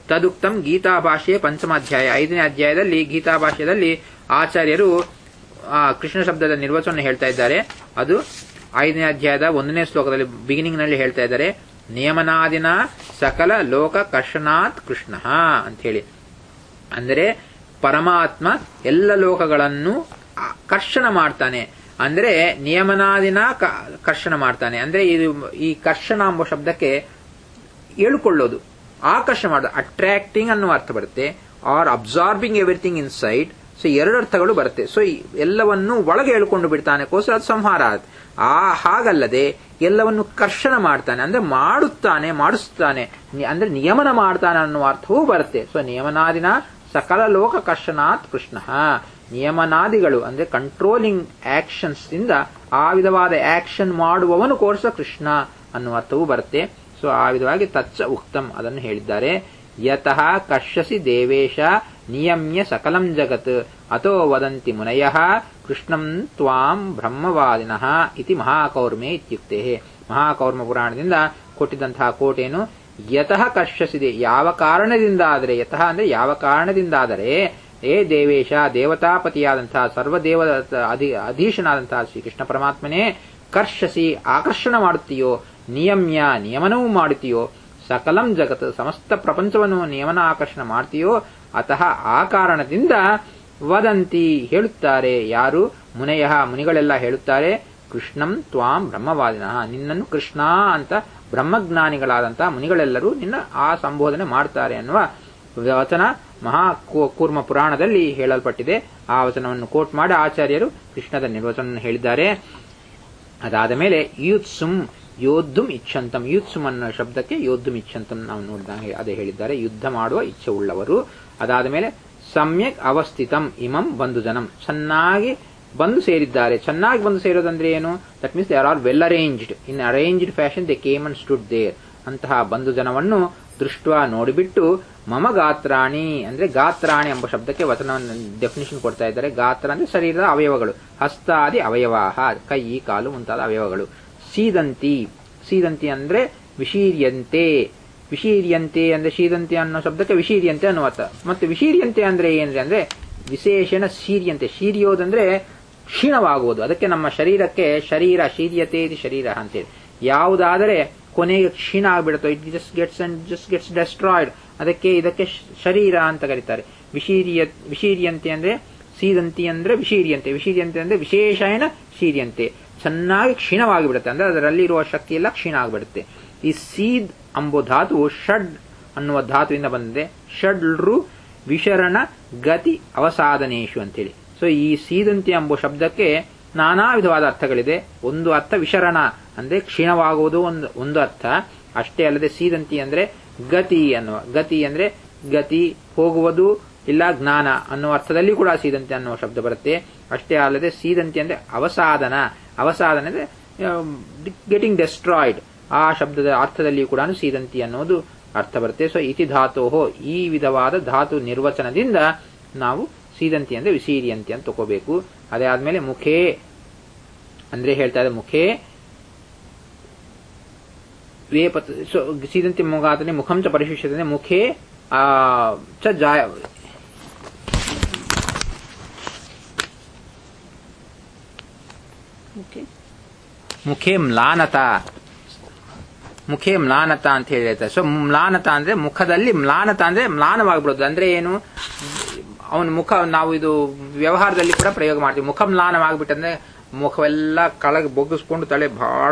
ತದುಕ್ತಂ ಗೀತಾ ಭಾಷೆಯ ಪಂಚಮಾಧ್ಯಾಯ ಐದನೇ ಅಧ್ಯಾಯದಲ್ಲಿ ಗೀತಾ ಭಾಷೆಯಲ್ಲಿ ಆಚಾರ್ಯರು ಆ, ಕೃಷ್ಣ ಶಬ್ದದ ನಿರ್ವಚನ ಹೇಳ್ತಾ ಇದ್ದಾರೆ ಅದು ಐದನೇ ಅಧ್ಯಾಯದ ಒಂದನೇ ಶ್ಲೋಕದಲ್ಲಿ ಬಿಗಿನಿಂಗ್ ನಲ್ಲಿ ಹೇಳ್ತಾ ಇದ್ದಾರೆ ನಿಯಮನಾದಿನ ಸಕಲ ಲೋಕ ಕರ್ಷನಾತ್ ಕೃಷ್ಣ ಅಂತ ಹೇಳಿ ಅಂದರೆ ಪರಮಾತ್ಮ ಎಲ್ಲ ಲೋಕಗಳನ್ನು ಆ- ಕರ್ಷಣ ಮಾಡ್ತಾನೆ ಅಂದ್ರೆ ನಿಯಮನಾದಿನ ಕ- ಕರ್ಷಣ ಮಾಡ್ತಾನೆ ಅಂದ್ರೆ ಇದು ಈ ಕರ್ಷಣ ಎಂಬ ಶಬ್ದಕ್ಕೆ ಹೇಳ್ಕೊಳ್ಳೋದು ಆಕರ್ಷಣೆ ಮಾಡೋದು ಅಟ್ರಾಕ್ಟಿಂಗ್ ಅನ್ನುವ ಅರ್ಥ ಬರುತ್ತೆ or absorbing everything inside so ಎರಡು ಅರ್ಥಗಳು ಬರುತ್ತೆ ಸೊ ಎಲ್ಲವನ್ನು ಒಳಗೆ ಹೇಳ್ಕೊಂಡು ಬಿಡ್ತಾನೆ ಕೋಸ್ಕರ ಅದು ಸಂಹಾರ ಆಗುತ್ತೆ. ಆ ಹಾಗಲ್ಲದೆ ಎಲ್ಲವನ್ನು ಕರ್ಷಣ ಮಾಡ್ತಾನೆ ಅಂದ್ರೆ ಮಾಡುತ್ತಾನೆ ಮಾಡಿಸ್ತಾನೆ ನಿ- ಅಂದ್ರೆ ನಿಯಮನ ಮಾಡ್ತಾನೆ ಅನ್ನುವ ಅರ್ಥವೂ ಬರುತ್ತೆ ಸೊ ನಿಯಮನಾದಿನ ಸಕಲ ಲೋಕ ಕರ್ಷನಾತ್ ಕೃಷ್ಣ ನಿಯಮನಾದಿಗಳು ಅಂದ್ರೆ ಕಂಟ್ರೋಲಿಂಗ್ ಆಕ್ಷನ್ಸ್ ಇಂದ ಆ ವಿಧವಾದ ಆಕ್ಷನ್ ಮಾಡುವವನು ಕೋರ್ಸ ಕೃಷ್ಣ ಅನ್ನುವ ಅರ್ಥವೂ ಬರುತ್ತೆ ಸೊ ಆ ವಿಧವಾಗಿ ತಚ್ಚ ಉಕ್ತಂ ಅದನ್ನು ಹೇಳಿದ್ದಾರೆ ಯತಃ ಕಶ್ಯಸಿ ದೇವೇಶ ನಿಯಮ್ಯ ಸಕಲಂ ಜಗತ್ ಅತೋ ವದಂತಿ ಮುನಯ ಕೃಷ್ಣಂ ತ್ವಾಂ ಬ್ರಹ್ಮವಾದಿನಃ ಇತಿ ಮಹಾಕೌರ್ಮೆ ಇತ್ಯುಕ್ತೆ ಮಹಾಕೌರ್ಮ ಪುರಾಣದಿಂದ ಕೊಟ್ಟಿದ್ದಂತಹ ಕೋಟೆಯನ್ನು ಯತಃ ಕರ್ಷಸಿದೆ ಯಾವ ಕಾರಣದಿಂದ ಆದರೆ ಯತಃ ಅಂದ್ರೆ ಯಾವ ಕಾರಣದಿಂದಾದರೆ ಏ ದೇವೇಶ ದೇವತಾಪತಿಯಾದಂತಹ ಸರ್ವದೇವ ಅಧಿ ಅಧೀಶನಾದಂತಹ ಶ್ರೀಕೃಷ್ಣ ಪರಮಾತ್ಮನೇ ಕರ್ಷಸಿ ಆಕರ್ಷಣ ಮಾಡುತ್ತೀಯೋ ನಿಯಮ್ಯ ನಿಯಮನವೂ ಮಾಡುತ್ತೀಯೋ ಸಕಲಂ ಜಗತ್ ಸಮಸ್ತ ಪ್ರಪಂಚವನ್ನು ನಿಯಮನ ಆಕರ್ಷಣ ಮಾಡ್ತೀಯೋ ಅತಃ ಆ ಕಾರಣದಿಂದ ವದಂತಿ ಹೇಳುತ್ತಾರೆ ಯಾರು ಮುನಯ ಮುನಿಗಳೆಲ್ಲ ಹೇಳುತ್ತಾರೆ ಕೃಷ್ಣಂ ತ್ವಾಂ ಬ್ರಹ್ಮವಾದಿನಃ ನಿನ್ನನ್ನು ಕೃಷ್ಣ ಅಂತ ಬ್ರಹ್ಮಜ್ಞಾನಿಗಳಾದಂತಹ ಮುನಿಗಳೆಲ್ಲರೂ ನಿನ್ನ ಆ ಸಂಬೋಧನೆ ಮಾಡ್ತಾರೆ ಅನ್ನುವ ವಚನ ಮಹಾ ಕೂ- ಕೂರ್ಮ ಪುರಾಣದಲ್ಲಿ ಹೇಳಲ್ಪಟ್ಟಿದೆ ಆ ವಚನವನ್ನು ಕೋಟ್ ಮಾಡಿ ಆಚಾರ್ಯರು ಕೃಷ್ಣದ ನಿರ್ವಚನ ಹೇಳಿದ್ದಾರೆ ಅದಾದ ಮೇಲೆ ಯೂತ್ಸುಂ ಯೋದ್ಧುಂ ಇಚ್ಛಂತಂ ಯೂತ್ಸುಂ ಅನ್ನೋ ಶಬ್ದಕ್ಕೆ ಯೋದ್ಧುಂ ಇಚ್ಛಂತಂ ನಾವು ನೋಡಿದಾಗ ಅದೇ ಹೇಳಿದ್ದಾರೆ ಯುದ್ಧ ಮಾಡುವ ಇಚ್ಛೆ ಉಳ್ಳವರು ಅದಾದ ಮೇಲೆ ಸಮ್ಯಕ್ ಅವಸ್ಥಿತಂ ಇಮಂ ಬಂಧು ಜನಂ ಚೆನ್ನಾಗಿ ಬಂದು ಸೇರಿದ್ದಾರೆ ಚೆನ್ನಾಗಿ ಬಂದು ಸೇರೋದಂದ್ರೆ ಏನು that means they are all well arranged in arranged fashion they came and stood there ಅಂತಹ ಬಂಧು ಜನವನ್ನು ದೃಷ್ಟ ನೋಡಿಬಿಟ್ಟು ಮಮ ಗಾತ್ರಾಣಿ ಅಂದ್ರೆ ಗಾತ್ರಾಣಿ ಎಂಬ ಶಬ್ದಕ್ಕೆ ವಚನವನ್ನು ಡೆಫಿನಿಷನ್ ಕೊಡ್ತಾ ಇದ್ದಾರೆ ಗಾತ್ರ ಅಂದ್ರೆ ಶರೀರದ ಅವಯವಗಳು ಹಸ್ತಾದಿ ಅವಯವಾಹ ಕೈ ಕಾಲು ಮುಂತಾದ ಅವಯವಗಳು ಸೀದಂತಿ ಸೀದಂತಿ ಅಂದ್ರೆ ವಿಶೀರ್ಯಂತೆ ವಿಶೀರ್ಯಂತೆ ಅಂದ್ರೆ ಶೀದಂತಿ ಅನ್ನೋ ಶಬ್ದಕ್ಕೆ ವಿಶೀರ್ಯಂತೆ ಅನ್ನೋ ಅರ್ಥ ಮತ್ತೆ ವಿಶೀರ್ಯಂತೆ ಅಂದ್ರೆ ಏನ್ರಿ ಅಂದ್ರೆ ವಿಶೇಷಣ ಶೀರ್ಯಂತೆ ಶೀರ್ಯೋದಂದ್ರೆ ಕ್ಷೀಣವಾಗುವುದು ಅದಕ್ಕೆ ನಮ್ಮ ಶರೀರಕ್ಕೆ ಶರೀರ ಶೀರ್ಯತೆ ಇದು ಶರೀರ ಅಂತೇಳಿ ಯಾವುದಾದರೆ ಕೊನೆಗೆ ಕ್ಷೀಣ ಆಗ್ಬಿಡುತ್ತೋ it just gets and just gets destroyed ಅದಕ್ಕೆ ಇದಕ್ಕೆ ಶ- ಶರೀರ ಅಂತ ಕರೀತಾರೆ ವಿಶೀರ್ಯ ವಿಶೀರ್ಯಂತೆ ಅಂದ್ರೆ ಸೀದಂತಿ ಅಂದ್ರೆ ವಿಶೀರ್ಯಂತೆ ವಿಶೀರ್ಯಂತೆ ಅಂದ್ರೆ ವಿಶೇಷಣ ಶೀರ್ಯಂತೆ ಚೆನ್ನಾಗಿ ಕ್ಷೀಣವಾಗಿ ಬಿಡುತ್ತೆ ಅಂದ್ರೆ ಅದರಲ್ಲಿರುವ ಶಕ್ತಿ ಎಲ್ಲ ಕ್ಷೀಣ ಆಗಿಬಿಡುತ್ತೆ ಈ ಸೀದ್ ಎಂಬ ಧಾತು ಷಡ್ ಅನ್ನುವ ಧಾತುವಿಂದ ಬಂದಿದೆ ಷಡ್ರು ವಿಶರಣ ಗತಿ ಅವಸಾಧನೇಶು ಅಂತೇಳಿ ಸೊ ಈ ಸೀದಂತಿ ಎಂಬ ಶಬ್ದಕ್ಕೆ ನಾನಾ ವಿಧವಾದ ಅರ್ಥಗಳಿದೆ ಒಂದು ಅರ್ಥ ವಿಶರಣ ಅಂದ್ರೆ ಕ್ಷೀಣವಾಗುವುದು ಒಂದು ಒಂದು ಅರ್ಥ ಅಷ್ಟೇ ಅಲ್ಲದೆ ಸೀದಂತಿ ಅಂದ್ರೆ ಗತಿ ಅನ್ನುವ ಗತಿ ಅಂದ್ರೆ ಗತಿ ಹೋಗುವುದು ಇಲ್ಲ ಜ್ಞಾನ ಅನ್ನುವ ಅರ್ಥದಲ್ಲಿ ಕೂಡ ಸೀದಂತಿ ಅನ್ನುವ ಶಬ್ದ ಬರುತ್ತೆ ಅಷ್ಟೇ ಅಲ್ಲದೆ ಸೀದಂತಿ ಅಂದ್ರೆ ಅವಸಾಧನ ಅವಸಾಧನ ಅಂದ್ರೆ ಗೆಟಿಂಗ್ ಡೆಸ್ಟ್ರಾಯ್ಡ್ ಆ ಶಬ್ದದ ಅರ್ಥದಲ್ಲಿ ಕೂಡ ಸೀದಂತಿ ಅನ್ನೋದು ಅರ್ಥ ಬರುತ್ತೆ ಸೊ ಇತಿ ಧಾತೋಹೋ ಈ ವಿಧವಾದ ಧಾತು ನಿರ್ವಚನದಿಂದ ನಾವು ಸೀದಂತಿ ಅಂದ್ರೆ ವಿಸೀರಿಯಂತಿ ಅಂತ ತಗೋಬೇಕು ಅದೇ ಆದ್ಮೇಲೆ ಮುಖೇ ಅಂದ್ರೆ ಹೇಳ್ತಾ ಇದೆ ಮುಖೇ ವೇಪತ್ ಸೊ ಸೀದಂತಿ ಮುಖಾತನೆ ಮುಖಂ ಚ ಪರಿಶಿಷ್ಯತೆ ಮುಖೇ ಆ ಚ ಜಾಯ ಮುಖೇ ಮ್ಲಾನತ ಮುಖೇ ಮ್ಲಾನತ ಅಂತ ಹೇಳಿ ಹೇಳ್ತಾರೆ ಸೊ ಮ್ಲಾನತ ಅಂದ್ರೆ ಮುಖದಲ್ಲಿ ಮ್ಲಾನತ ಅಂದ್ರೆ ಮ್ಲಾನವಾಗ್ಬಿಡೋದು ಅಂದ್ರೆ ಏನು ಅವನ ಮುಖ ನಾವು ಇದು ವ್ಯವಹಾರದಲ್ಲಿ ಕೂಡ ಪ್ರಯೋಗ ಮಾಡ್ತೀವಿ ಮುಖ ಮ್ಲಾನವಾಗ್ಬಿಟ್ಟಂದ್ರೆ ಮುಖವೆಲ್ಲ ಕೆಳಗೆ ಬೊಗ್ಗಿಸ್ಕೊಂಡು ತಲೆ ಬಹಳ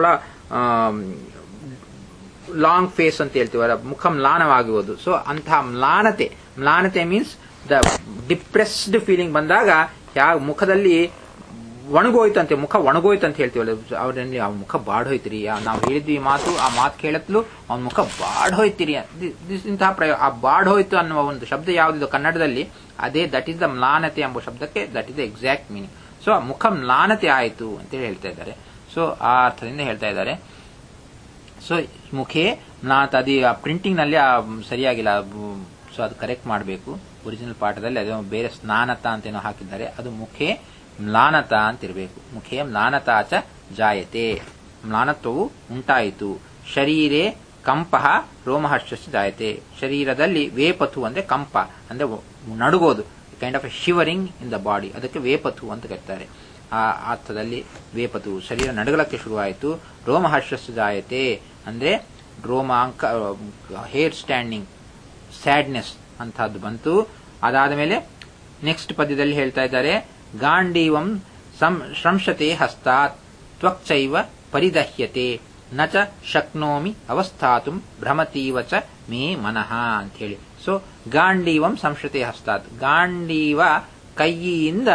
ಲಾಂಗ್ ಫೇಸ್ ಅಂತ ಹೇಳ್ತೀವಲ್ಲ ಮುಖ ಮ್ಲಾನವಾಗುವುದು ಸೊ ಅಂತಹ ಮ್ಲಾನತೆ ಮ್ಲಾನತೆ ಮೀನ್ಸ್ ದ ಡಿಪ್ರೆಸ್ಡ್ ಫೀಲಿಂಗ್ ಬಂದಾಗ ಯಾವ ಮುಖದಲ್ಲಿ ಒಣಗೋಯ್ತಂತೆ ಮುಖ ಒಣಗೋಯ್ತು ಅಂತ ಹೇಳ್ತೀವಲ್ಲ ಅವ್ರಲ್ಲಿ ಆ ಮುಖ ಬಾಡೋಯ್ತಿರಿ ನಾವು ಹೇಳಿದ್ವಿ ಈ ಮಾತು ಆ ಮಾತು ಕೇಳತ್ಲು ಅವನ ಮುಖ ಬಾಡೋಯ್ತಿರಿ ಇಂತಹ ಪ್ರಯೋಗ ಆ ಬಾಡೋಯ್ತು ಅನ್ನುವ ಒಂದು ಶಬ್ದ ಯಾವುದಿದೆ ಕನ್ನಡದಲ್ಲಿ ಅದೇ ದಟ್ ಇಸ್ ದ ಮ್ಲಾನತೆ ಎಂಬ ಶಬ್ದಕ್ಕೆ that is the exact meaning so ಆ ಮುಖ ಮ್ಲಾನತೆ ಆಯಿತು ಅಂತೇಳಿ ಹೇಳ್ತಾ ಇದ್ದಾರೆ ಸೊ ಆ ಅರ್ಥದಿಂದ ಹೇಳ್ತಾ ಇದ್ದಾರೆ ಸೊ ಮುಖೇ ಮ್ಲಾನತ ಅದು ಆ ಪ್ರಿಂಟಿಂಗ್ ನಲ್ಲಿ ಆ ಸರಿಯಾಗಿಲ್ಲ ಸೊ ಅದು ಕರೆಕ್ಟ್ ಮಾಡಬೇಕು ಒರಿಜಿನಲ್ ಪಾಠದಲ್ಲಿ ಅದು ಬೇರೆ ಸ್ನಾನತ ಅಂತೇನೋ ಹಾಕಿದ್ದಾರೆ ಅದು ಮುಖೇ ಮ್ಲಾನತ ಅಂತಿರಬೇಕು ಮುಖೇ ಮ್ಲಾನತ ಚ ಜಾಯತೆ ಮ್ಲಾನತ್ವವು ಉಂಟಾಯಿತು ಶರೀರೆ ಕಂಪ ರೋಮಹರ್ಷ ಜಾಯತೆ ಶರೀರದಲ್ಲಿ ವೇಪಥು ಅಂದ್ರೆ ಕಂಪ ಅಂದ್ರೆ ನಡುಗೋದು kind of a shivering in the body ಅದಕ್ಕೆ ವೇಪಥು ಅಂತ ಕರೀತಾರೆ ಆ ಅರ್ಥದಲ್ಲಿ ವೇಪಥು ಶರೀರ ನಡುಗಲಕ್ಕೆ ಶುರುವಾಯಿತು ರೋಮಹರ್ಷ ಜಾಯತೆ ಅಂದ್ರೆ ರೋಮಾಂಕ ಹೇರ್ ಸ್ಟ್ಯಾಂಡಿಂಗ್ ಸ್ಯಾಡ್ನೆಸ್ ಅಂತಹದ್ದು ಬಂತು ಅದಾದ ಮೇಲೆ ನೆಕ್ಸ್ಟ್ ಪದ್ಯದಲ್ಲಿ ಹೇಳ್ತಾ ಇದ್ದಾರೆ ಗಾಂಡೀವಂ ಸಂಶತೆ ಹಸ್ತಾತ್ ತ್ವಕ್ಚೈವ ಪರಿದಹ್ಯತೆ ನ ಚ ಶಕ್ನೋಮಿ ಅವಸ್ಥಾತು ಭ್ರಮತೀವ ಚ ಮೇ ಮನಃ ಅಂತ ಹೇಳಿ ಸೊ ಗಾಂಡೀವಂ ಸಂಶತೆ ಹಸ್ತಾತ್ ಗಾಂಡೀವ ಕೈಯಿಂದ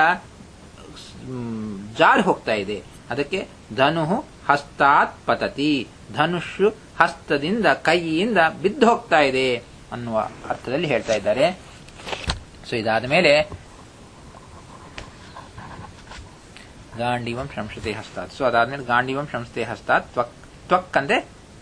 ಜಾರಿ ಹೋಗ್ತಾ ಇದೆ ಅದಕ್ಕೆ ಧನು ಹಸ್ತಾತ್ ಪತತಿ ಧನುಷ್ ಹಸ್ತದಿಂದ ಕೈಯಿಂದ ಬಿದ್ದು ಹೋಗ್ತಾ ಇದೆ ಅನ್ನುವ ಅರ್ಥದಲ್ಲಿ ಹೇಳ್ತಾ ಇದ್ದಾರೆ ಸೊ ಇದಾದ ಮೇಲೆ ಗಾಂಡೀವಂ ಸಂಶತೆ ಹಸ್ತಾತ್ ಸೊ ಅದಾದ್ಮೇಲೆ ಗಾಂಡೀವಂ ಸಂಸ್ಥೆ ಹಸ್ತಾತ್ ತ್ವಕ್ ತ್ವಕ್ ಅಂದ್ರೆ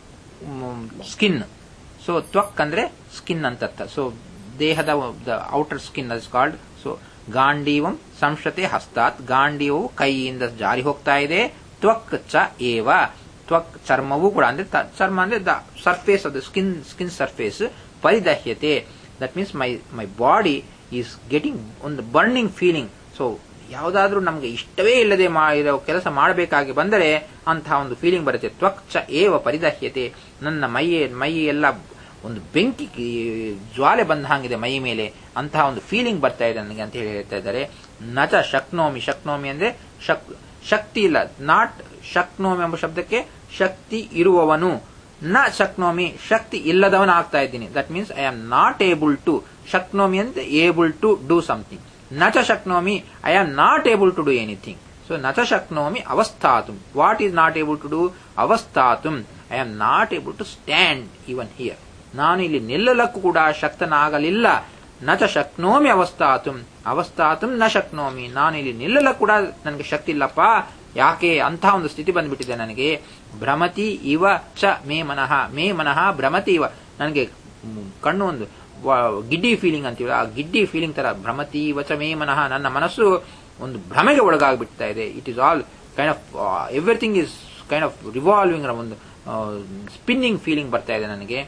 ಸ್ಕಿನ್ ಸೊ ತ್ವಕ್ ಅಂದ್ರೆ ಸ್ಕಿನ್ ಅಂತ ಅರ್ಥ ಸೊ ದೇಹದ outer skin is called so ಗಾಂಡೀವಂ ಸಂಶತೆ ಹಸ್ತಾತ್ ಗಾಂಡೀವವು ಕೈಯಿಂದ ಜಾರಿ ಹೋಗ್ತಾ ಇದೆ ತ್ವಕ್ ಚ ಏವ ತ್ವಕ್ ಚರ್ಮವೂ ಕೂಡ ಅಂದ್ರೆ ಚರ್ಮ ಅಂದ್ರೆ ದ ಸರ್ಫೇಸ್ ಅದು ಸ್ಕಿನ್ ಸ್ಕಿನ್ ಸರ್ಫೇಸ್ ಪರಿದಹ್ಯತೆ that means my my body is getting ಒಂದು ಬರ್ನಿಂಗ್ ಫೀಲಿಂಗ್ ಸೊ ಯಾವುದಾದ್ರೂ ನಮಗೆ ಇಷ್ಟವೇ ಇಲ್ಲದೆ ಇರೋ ಕೆಲಸ ಮಾಡಬೇಕಾಗಿ ಬಂದರೆ ಅಂತಹ ಒಂದು ಫೀಲಿಂಗ್ ಬರುತ್ತೆ ತ್ವಕ್ಚ ಏವ ಪರಿದಹ್ಯತೆ ನನ್ನ ಮೈ ಮೈ ಎಲ್ಲ ಒಂದು ಬೆಂಕಿ ಜ್ವಾಲೆ ಬಂದ ಹಾಗಿದೆ ಮೈ ಮೇಲೆ ಅಂತಹ ಒಂದು ಫೀಲಿಂಗ್ ಬರ್ತಾ ಇದೆ ನನಗೆ ಅಂತ ಹೇಳಿ ಹೇಳ್ತಾ ಇದ್ದಾರೆ ನಚ ಶಕ್ನೋಮಿ ಶಕ್ನೋಮಿ ಅಂದ್ರೆ ಶಕ್ ಶಕ್ತಿ ಇಲ್ಲ ನಾಟ್ ಶಕ್ನೋಮಿ ಎಂಬ ಶಬ್ದಕ್ಕೆ ಶಕ್ತಿ ಇರುವವನು ನ ಶಕ್ನೋಮಿ ಶಕ್ತಿ ಇಲ್ಲದವನ ಆಗ್ತಾ ಇದ್ದೀನಿ that means I am not able to ಶಕ್ನೋಮಿ ಅಂತ ಏಬಲ್ ಟು ಡೂ ಸಮಥಿಂಗ್ ನಚ ಶಕ್ನೋಮಿ I am not able to do anything so ನಚ ಶಕ್ನೋಮಿ ಅವಸ್ಥಾತು what is not able to do ಅವಸ್ಥಾತು I am not able to stand even here ನಾನು ಇಲ್ಲಿ ನಿಲ್ಲಲಕ್ಕೂ ಕೂಡ ಶಕ್ತನಾಗಲಿಲ್ಲ ನಚ ಶಕ್ನೋಮಿ ಅವಸ್ಥಾತು ಅವಸ್ಥಾತು ನ ಶಕ್ನೋಮಿ ನಾನು ಇಲ್ಲಿ ನಿಲ್ಲಲಕ್ಕೂ ಕೂಡ ನನಗೆ ಶಕ್ತಿ ಇಲ್ಲಪ್ಪ ಯಾಕೆ ಅಂತಹ ಒಂದು ಸ್ಥಿತಿ ಬಂದ್ಬಿಟ್ಟಿದೆ ನನಗೆ ಭ್ರಮತಿ ಇವ ಚ ಮೇ ಮನಃ ಮೇ ಮನಃ ಭ್ರಮತಿ ಇವ ನನಗೆ ಕಣ್ಣು ಒಂದು ಗಿಡ್ಡಿ ಫೀಲಿಂಗ್ ಅಂತೀವಿ ಆ ಗಿಡ್ಡಿ ಫೀಲಿಂಗ್ ತರ ಭ್ರಮತಿ ವಚ ಮೇ ಮನಃ ನನ್ನ ಮನಸ್ಸು ಒಂದು ಭ್ರಮೆಗೆ ಒಳಗಾಗ್ಬಿಡ್ತಾ ಇದೆ it is all kind of everything is kind of revolving ಒಂದು ಸ್ಪಿನ್ನಿಂಗ್ ಫೀಲಿಂಗ್ ಬರ್ತಾ ಇದೆ ನನಗೆ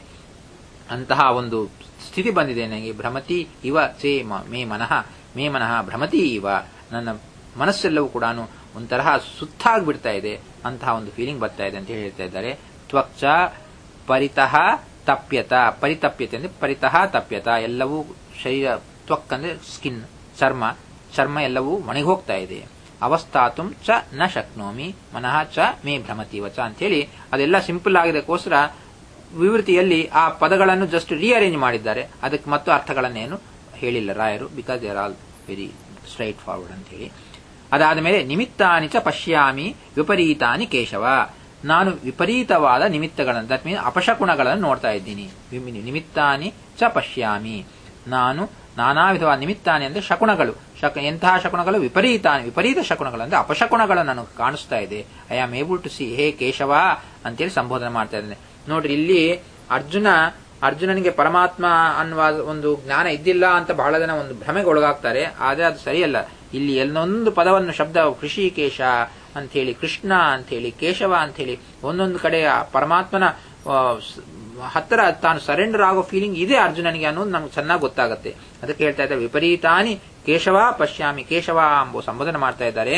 ಅಂತಹ ಒಂದು ಸ್ಥಿತಿ ಬಂದಿದೆ ನನಗೆ ಭ್ರಮತಿ ಇವ ಚೇ ಮೇ ಮನಃ ಮೇ ಮನಃ ಭ್ರಮತಿ ಇವ ನನ್ನ ಮನಸ್ಸೆಲ್ಲವೂ ಕೂಡ ಒಂಥರಹ ಸುತ್ತಾಗ್ಬಿಡ್ತಾ ಇದೆ ಅಂತಹ ಒಂದು ಫೀಲಿಂಗ್ ಬರ್ತಾ ಇದೆ ಅಂತ ಹೇಳಿ ಹೇಳ್ತಾ ಇದ್ದಾರೆ ತ್ವಕ್ಚ ಪರಿತಃ ತಪ್ಯತ ಪರಿತಪ್ಯತೆ ಅಂದ್ರೆ ಪರಿತಃ ತಪ್ಯತ ಎಲ್ಲವೂ ಶರೀರ ತ್ವಕ್ ಅಂದ್ರೆ ಸ್ಕಿನ್ ಚರ್ಮ ಚರ್ಮ ಎಲ್ಲವೂ ಒಣಗಿ ಹೋಗ್ತಾ ಇದೆ ಅವಸ್ಥಾತು ಚ ನ ಶಕ್ನೋಮಿ ಮನಃ ಚ ಮೇ ಭ್ರಮತಿ ವಚ ಅಂತ ಹೇಳಿ ಅದೆಲ್ಲ ಸಿಂಪಲ್ ಆಗಿದಕ್ಕೋಸ್ಕರ ವಿವೃತಿಯಲ್ಲಿ ಆ ಪದಗಳನ್ನು ಜಸ್ಟ್ ರಿಅರೇಂಜ್ ಮಾಡಿದ್ದಾರೆ ಅದಕ್ಕೆ ಮತ್ತು ಅರ್ಥಗಳನ್ನೇನು ಹೇಳಿಲ್ಲ ರಾಯರು because they are all very straightforward ಅಂತ ಹೇಳಿ ಅದಾದ ಮೇಲೆ ನಿಮಿತ್ತಾನಿ ಚ ಪಶ್ಯಾಮಿ ವಿಪರೀತಾನಿ ಕೇಶವ ನಾನು ವಿಪರೀತವಾದ ನಿಮಿತ್ತಗಳನ್ನು ದಟ್ ಮೀನ್ ಅಪಶಕುಣಗಳನ್ನು ನೋಡ್ತಾ ಇದ್ದೀನಿ ನಿಮಿತ್ತಾನಿ ಚ ಪಶ್ಯಾಮಿ ನಾನು ನಾನಾ ವಿಧವಾದ ನಿಮಿತ್ತಾನಿ ಅಂದ್ರೆ ಶಕುಣಗಳು ಶಕ ಎಂತಹ ಶಕುಣಗಳು ವಿಪರೀತ ವಿಪರೀತ ಶಕುಣಗಳು ಅಂದ್ರೆ ಅಪಶಕುಣಗಳು ನನಗೆ ಕಾಣಿಸ್ತಾ ಇದೆ I am able to see hey Keshava ಅಂತೇಳಿ ಸಂಬೋಧನೆ ಮಾಡ್ತಾ ಇದ್ದೇನೆ ನೋಡ್ರಿ ಇಲ್ಲಿ ಅರ್ಜುನ ಅರ್ಜುನನಿಗೆ ಪರಮಾತ್ಮ ಅನ್ನುವ ಒಂದು ಜ್ಞಾನ ಇದ್ದಿಲ್ಲ ಅಂತ ಬಹಳ ಜನ ಒಂದು ಭ್ರಮೆಗೆ ಒಳಗಾಗ್ತಾರೆ ಆದ್ರೆ ಅದು ಸರಿಯಲ್ಲ ಇಲ್ಲಿ ಎಲ್ಲೊಂದು ಪದವನ್ನು ಶಬ್ದ ಋಷಿಕೇಶ ಅಂತ ಹೇಳಿ ಕೃಷ್ಣ ಅಂತ ಹೇಳಿ ಕೇಶವ ಅಂತ ಹೇಳಿ ಒಂದೊಂದು ಕಡೆ ಪರಮಾತ್ಮನ ಹತ್ತಿರ ತಾನು ಸರೆಂಡರ್ ಆಗೋ ಫೀಲಿಂಗ್ ಇದೆ ಅರ್ಜುನನಿಗೆ ಅನ್ನೋದು ನಮ್ಗೆ ಚೆನ್ನಾಗಿ ಗೊತ್ತಾಗುತ್ತೆ ಅದಕ್ಕೆ ಹೇಳ್ತಾ ಇದ್ದಾರೆ ವಿಪರೀತಾನಿ ಕೇಶವ ಪಶ್ಯಾಮಿ ಕೇಶವ ಎಂಬ ಸಂಬೋಧನೆ ಮಾಡ್ತಾ ಇದ್ದಾರೆ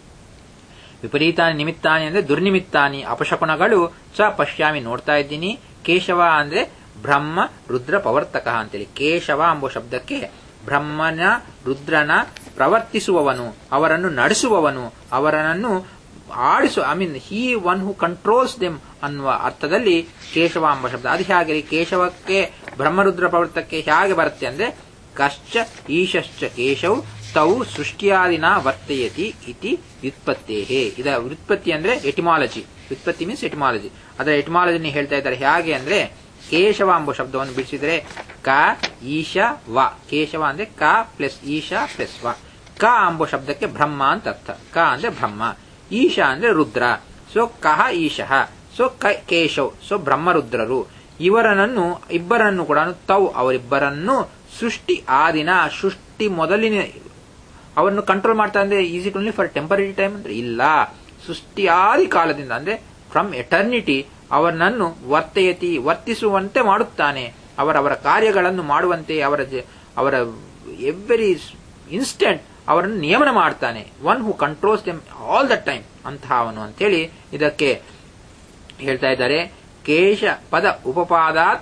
ವಿಪರೀತಾನಿ ನಿಮಿತ್ತಾನಿ ಅಂದ್ರೆ ದುರ್ನಿಮಿತ್ತಾನಿ ಅಪಶಕುನಗಳು ಚ ಪಶ್ಯಾಮಿ ನೋಡ್ತಾ ಇದ್ದೀನಿ ಕೇಶವ ಅಂದ್ರೆ ಬ್ರಹ್ಮ ರುದ್ರ ಪವರ್ತಕ ಅಂತೇಳಿ ಕೇಶವ ಎಂಬ ಶಬ್ದಕ್ಕೆ ಬ್ರಹ್ಮನ ರುದ್ರನ ಪ್ರವರ್ತಿಸುವವನು ಅವರನ್ನು ನಡೆಸುವವನು ಅವರನ್ನು ಆಡಿಸು I mean he one who controls them ಅನ್ನುವ ಅರ್ಥದಲ್ಲಿ ಕೇಶವ ಎಂಬ ಶಬ್ದ ಅದು ಹೇಗೆ ಕೇಶವಕ್ಕೆ ಬ್ರಹ್ಮರುದ್ರ ಪ್ರವರ್ತಕ್ಕೆ ಹೇಗೆ ಬರುತ್ತೆ ಅಂದ್ರೆ ಕಶ್ಚ ಈಶಶ್ಚ ಕೇಶವ್ ತೌ ಸೃಷ್ಟಿಯಾದಿನ ವರ್ತಯತಿ ಇತಿ ವ್ಯುತ್ಪತ್ತೇಹೇ ಇದ ವ್ಯುತ್ಪತ್ತಿ ಅಂದ್ರೆ ಎಟಿಮಾಲಜಿ ವ್ಯುತ್ಪತ್ತಿ ಮೀನ್ಸ್ ಎಟಿಮಾಲಜಿ ಅದರ ಎಟಿಮಾಲಜಿನ ಹೇಳ್ತಾ ಇದ್ದಾರೆ ಹೇಗೆ ಅಂದ್ರೆ ಕೇಶವ ಎಂಬ ಶಬ್ದವನ್ನು ಬಿಡಿಸಿದ್ರೆ ಕ ಈಶ ವ ಕೇಶವ ಅಂದ್ರೆ ಕ ಪ್ಲಸ್ ಈಶ ಪ್ಲಸ್ ವ ಕ ಎಂಬ ಶಬ್ದಕ್ಕೆ ಬ್ರಹ್ಮ ಅಂತ ಅರ್ಥ ಕ ಅಂದ್ರೆ ಬ್ರಹ್ಮ ಈಶ ಅಂದ್ರೆ ರುದ್ರ ಸೊ ಕಹ ಈಶಃ ಸೊ ಕೇಶವ್ ಸೊ ಬ್ರಹ್ಮರುದ್ರರು ಇವರನ್ನು ಇಬ್ಬರನ್ನು ಕೂಡ ತೌ ಅವರಿಬ್ಬರನ್ನು ಸೃಷ್ಟಿ ಆದಿನ ಸೃಷ್ಟಿ ಮೊದಲಿನ ಅವರನ್ನು ಕಂಟ್ರೋಲ್ ಮಾಡ್ತಾ ಅಂದ್ರೆ is he only for temporary time ಅಂದ್ರೆ ಇಲ್ಲ ಸೃಷ್ಟಿಯಾದಿ ಕಾಲದಿಂದ ಅಂದ್ರೆ ಫ್ರಮ್ ಎಟರ್ನಿಟಿ ಅವರನ್ನು ವರ್ತಯತಿ ವರ್ತಿಸುವಂತೆ ಮಾಡುತ್ತಾನೆ ಅವರವರ ಕಾರ್ಯಗಳನ್ನು ಮಾಡುವಂತೆ ಅವರ ಜ- ಅವರ ಎವ್ರಿ ಇನ್ಸ್ಟೆಂಟ್ ಅವರನ್ನು ನಿಯಮನ ಮಾಡ್ತಾನೆ one who controls them all the time ಅಂತಹ ಅವನು ಅಂತೇಳಿ ಇದಕ್ಕೆ ಹೇಳ್ತಾ ಇದ್ದಾರೆ ಕೇಶ ಪದ ಉಪಪಾದಾತ್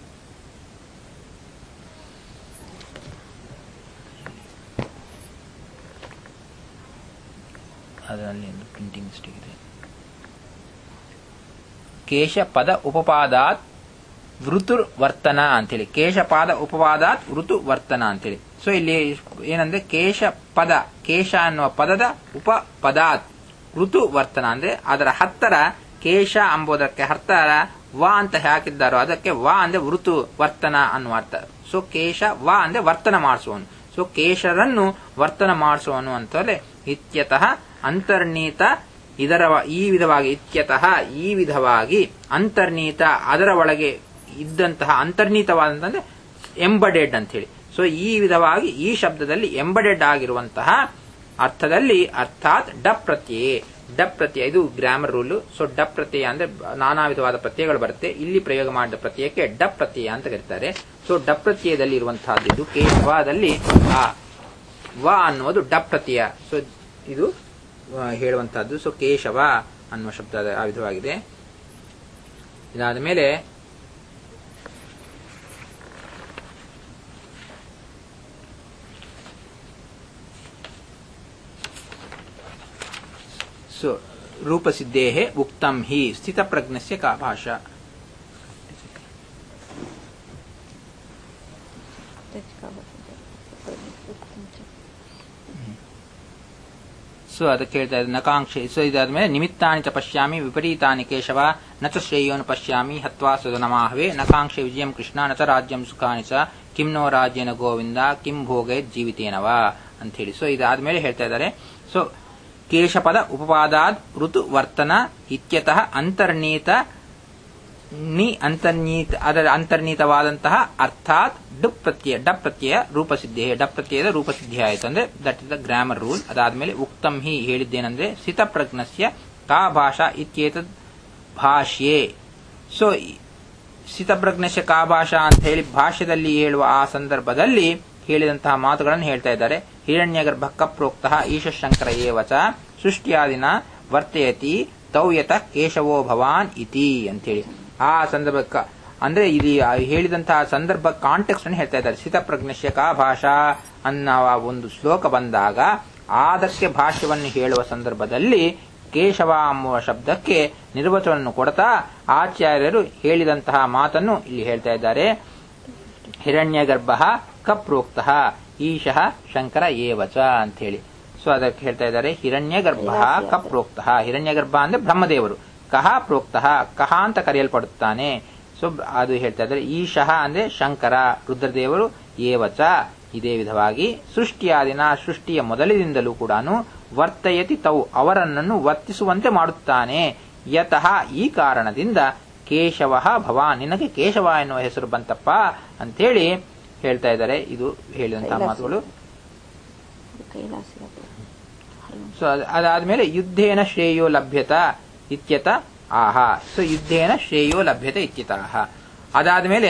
ಅದರಲ್ಲಿ ಒಂದು ಪ್ರಿಂಟಿಂಗ್ ಮಿಸ್ಟೇಕ್ ಇದೆ ಕೇಶ ಪದ ಉಪಪಾದಾತ್ ವೃತುರ್ ವರ್ತನ ಅಂತೇಳಿ ಕೇಶಪಾದ ಉಪವಾದಾತ್ ಋತು ವರ್ತನ ಅಂತೇಳಿ ಸೊ ಇಲ್ಲಿ ಏನಂದ್ರೆ ಕೇಶ ಪದ ಕೇಶ ಅನ್ನುವ ಪದದ ಉಪಪದಾತ್ ಋತು ವರ್ತನ ಅಂದ್ರೆ ಅದರ ಹತ್ತರ ಕೇಶ ಎಂಬುದಕ್ಕೆ ಹತ್ತರ ವ ಅಂತ ಹಾಕಿದ್ದಾರೋ ಅದಕ್ಕೆ ವ ಅಂದ್ರೆ ಋತು ವರ್ತನ ಅನ್ನುವ ಅರ್ಥ ಸೊ ಕೇಶ ವ ಅಂದ್ರೆ ವರ್ತನ ಮಾಡಿಸುವನು ಸೊ ಕೇಶರನ್ನು ವರ್ತನ ಮಾಡಿಸುವನು ಅಂತಲೇ ಇತ್ಯತಃ ಅಂತರ್ನೀತ ಇದರ ವ- ಈ ವಿಧವಾಗಿ ಇತ್ಯತಃ ಈ ವಿಧವಾಗಿ ಅಂತರ್ನೀತ ಅದರ ಒಳಗೆ ಇದ್ದಂತಹ ಅಂತರ್ನೀತವಾದಂತಂದ್ರೆ ಎಂಬಡೆಡ್ ಅಂತ ಹೇಳಿ ಸೊ ಈ ವಿಧವಾಗಿ ಈ ಶಬ್ದದಲ್ಲಿ ಎಂಬಡೆಡ್ ಆಗಿರುವಂತಹ ಅರ್ಥದಲ್ಲಿ ಅರ್ಥಾತ್ ಡಪ್ ಪ್ರತ್ಯಯ ಡಪ್ ಪ್ರತ್ಯಯ ಇದು ಗ್ರಾಮರ್ ರೂಲ್ ಸೊ ಡಪ್ ಪ್ರತ್ಯಯ ಅಂದ್ರೆ ನಾನಾ ವಿಧವಾದ ಪ್ರತ್ಯಯಗಳು ಬರುತ್ತೆ ಇಲ್ಲಿ ಪ್ರಯೋಗ ಮಾಡಿದ ಪ್ರತ್ಯಯಕ್ಕೆ ಡಪ್ ಪ್ರತ್ಯಯ ಅಂತ ಕರೀತಾರೆ ಸೊ ಡಪ್ ಪ್ರತ್ಯಯದಲ್ಲಿ ಇರುವಂತಹದ್ದು ಇದು ಕೇಶವದಲ್ಲಿ ಆ ವ ಅನ್ನುವುದು ಡಪ್ ಪ್ರತ್ಯಯ ಸೊ ಇದು ಆ, ಹೇಳುವಂತಹದ್ದು ಸೊ ಕೇಶವ ಅನ್ನುವ ಶಬ್ದ ಆ ವಿಧವಾಗಿದೆ ಇದಾದ ಮೇಲೆ ಸೊ ರೂಪಸಿದ್ಧೇ ಉಕ್ತಂ ಹಿ ಸ್ಥಿತಪ್ರಜ್ಞಸ್ಯ ಕಾ ಭಾಷಾ ಸೊ ಅದಕ್ಕೆ ಹೇಳ್ತಾ ಇದ್ದಾರೆ ನಕಾಂಕ್ಷೆ ಸೊ ಇದಾದ್ಮೇಲೆ ನಿಮಿತ್ತಾನಿ ಚ ಪಶ್ಯಾಮಿ ವಿಪರೀತಾನಿ ಕೇಶವ ನ ಚ ಶ್ರೇಯೋನು ಪಶ್ಯಾಮಿ ಹತ್ವಾ ಸುಧನಮಾಹವೇ ನಕಾಂಕ್ಷೆ ವಿಜಯಂ ಕೃಷ್ಣ ನ ಚ ರಾಜ್ಯಂ ಸುಖಾನಿ ಚ ಕಿಂ ನೋ ರಾಜ್ಯನ ಗೋವಿಂದ ಕಿಂ ಭೋಗೈ ಜೀವಿತೇನವ ಅಂತ ಹೇಳಿ ಸೊ ಇದಾದ್ಮೇಲೆ ಹೇಳ್ತಾ ಇದ್ದಾರೆ ಸೊ ಕೇಶಪದ ಉಪಪಾದಾದ್ ಋತು ವರ್ತನ ಇತ್ಯತಃ ಅಂತರ್ನೀತ ನಿ ಅಂತರ್ನೀತ ಅದರ ಅಂತರ್ನೀತವಾದಂತಹ ಅರ್ಥಾತ್ ಡುಪ್ ಪ್ರತ್ಯಯ ಡಪ್ ಪ್ರತ್ಯಯ ರೂಪಸಿದ್ಧಿ ಡಪ್ ಪ್ರತ್ಯಯದ ರೂಪಸಿದ್ಧಿ ಆಯಿತು ಅಂದ್ರೆ that is the grammar rule ಅದಾದ್ಮೇಲೆ ಉಕ್ತಂ ಹಿ ಹೇಳಿದ್ದೇನೆಂದ್ರೆ ಸ್ಥಿತಪ್ರಜ್ಞಸ್ಯ ಕಾ ಭಾಷಾ ಇತ್ಯೇತದ್ ಭಾಷ್ಯೆ ಸೊ ಸ್ಥಿತಪ್ರಜ್ಞಸ್ಯ ಕಾ ಭಾಷಾ ಅಂತ ಹೇಳಿ ಭಾಷ್ಯದಲ್ಲಿ ಹೇಳುವ ಆ ಸಂದರ್ಭದಲ್ಲಿ ಹೇಳಿದಂತಹ ಮಾತುಗಳನ್ನು ಹೇಳ್ತಾ ಇದ್ದಾರೆ ಹಿರಣ್ಯಗರ್ಭ ಪ್ರೋಕ್ತ ಈಶಶಂಕರ ಏವಚ ಸೃಷ್ಟಿಯಾದಿನ ವರ್ತಯತಿ ತೌಯತ ಕೇಶವೋ ಭವಾನ್ ಇತಿ ಅಂತೇಳಿ ಆ ಸಂದರ್ಭಕ್ಕ ಅಂದ್ರೆ ಇಲ್ಲಿ ಆ ಹೇಳಿದಂತಹ ಸಂದರ್ಭ ಕಾಂಟೆಕ್ಸ್ಟ್ ಅನ್ನು ಹೇಳ್ತಾ ಇದ್ದಾರೆ ಸ್ಥಿತಪ್ರಜ್ಞಸ್ಯ ಕಾ ಭಾಷಾ ಅನ್ನುವ ಒಂದು ಶ್ಲೋಕ ಬಂದಾಗ ಅದಕ್ಕೆ ಭಾಷ್ಯವನ್ನು ಹೇಳುವ ಸಂದರ್ಭದಲ್ಲಿ ಕೇಶವ ಎಂಬುವ ಶಬ್ದಕ್ಕೆ ನಿರ್ವಚನವನ್ನು ಕೊಡ್ತಾ ಆಚಾರ್ಯರು ಹೇಳಿದಂತಹ ಮಾತನ್ನು ಇಲ್ಲಿ ಹೇಳ್ತಾ ಇದ್ದಾರೆ ಹಿರಣ್ಯಗರ್ಭ ಕಪ್ರೋಕ್ತ ಈಶಃ ಶಂಕರ ಏವಚ ಅಂತ ಹೇಳಿ ಸೊ ಅದಕ್ಕೆ ಹೇಳ್ತಾ ಇದ್ದಾರೆ ಹಿರಣ್ಯಗರ್ಭ ಕಪ್ರೋಕ್ತ ಹಿರಣ್ಯಗರ್ಭ ಅಂದ್ರೆ ಬ್ರಹ್ಮದೇವರು ಕಹ ಪ್ರೋಕ್ತ ಕಹ ಅಂತ ಕರೆಯಲ್ಪಡುತ್ತಾನೆ ಸೊ ಅದು ಹೇಳ್ತಾ ಇದ್ದಾರೆ ಈಶಃ ಅಂದ್ರೆ ಶಂಕರ ರುದ್ರದೇವರು ಏವಚ ಇದೇ ವಿಧವಾಗಿ ಸೃಷ್ಟಿಯಾದಿನ ಸೃಷ್ಟಿಯ ಮೊದಲಿನಿಂದಲೂ ಕೂಡ ವರ್ತಯತಿ ತೌ ಅವರನ್ನು ವರ್ತಿಸುವಂತೆ ಮಾಡುತ್ತಾನೆ ಯತಃ ಈ ಕಾರಣದಿಂದ ಕೇಶವ ಭವಾನ್ ನಿನಗೆ ಕೇಶವ ಎನ್ನುವ ಹೆಸರು ಬಂತಪ್ಪ ಅಂತೇಳಿ ಹೇಳ್ತಾ ಇದ್ದಾರೆ ಇದು ಹೇಳಿದಂತಹ ಮಾತುಗಳು ಸೊ ಅದಾದ್ಮೇಲೆ ಯುದ್ಧೇನ ಶ್ರೇಯೋ ಲಭ್ಯತ ಇತ್ಯತ ಆಹ ಸೊ ಯುದ್ಧೇನ ಶ್ರೇಯೋ ಲಭ್ಯತೆ ಇತ್ಯತ ಆಹ ಅದಾದ್ಮೇಲೆ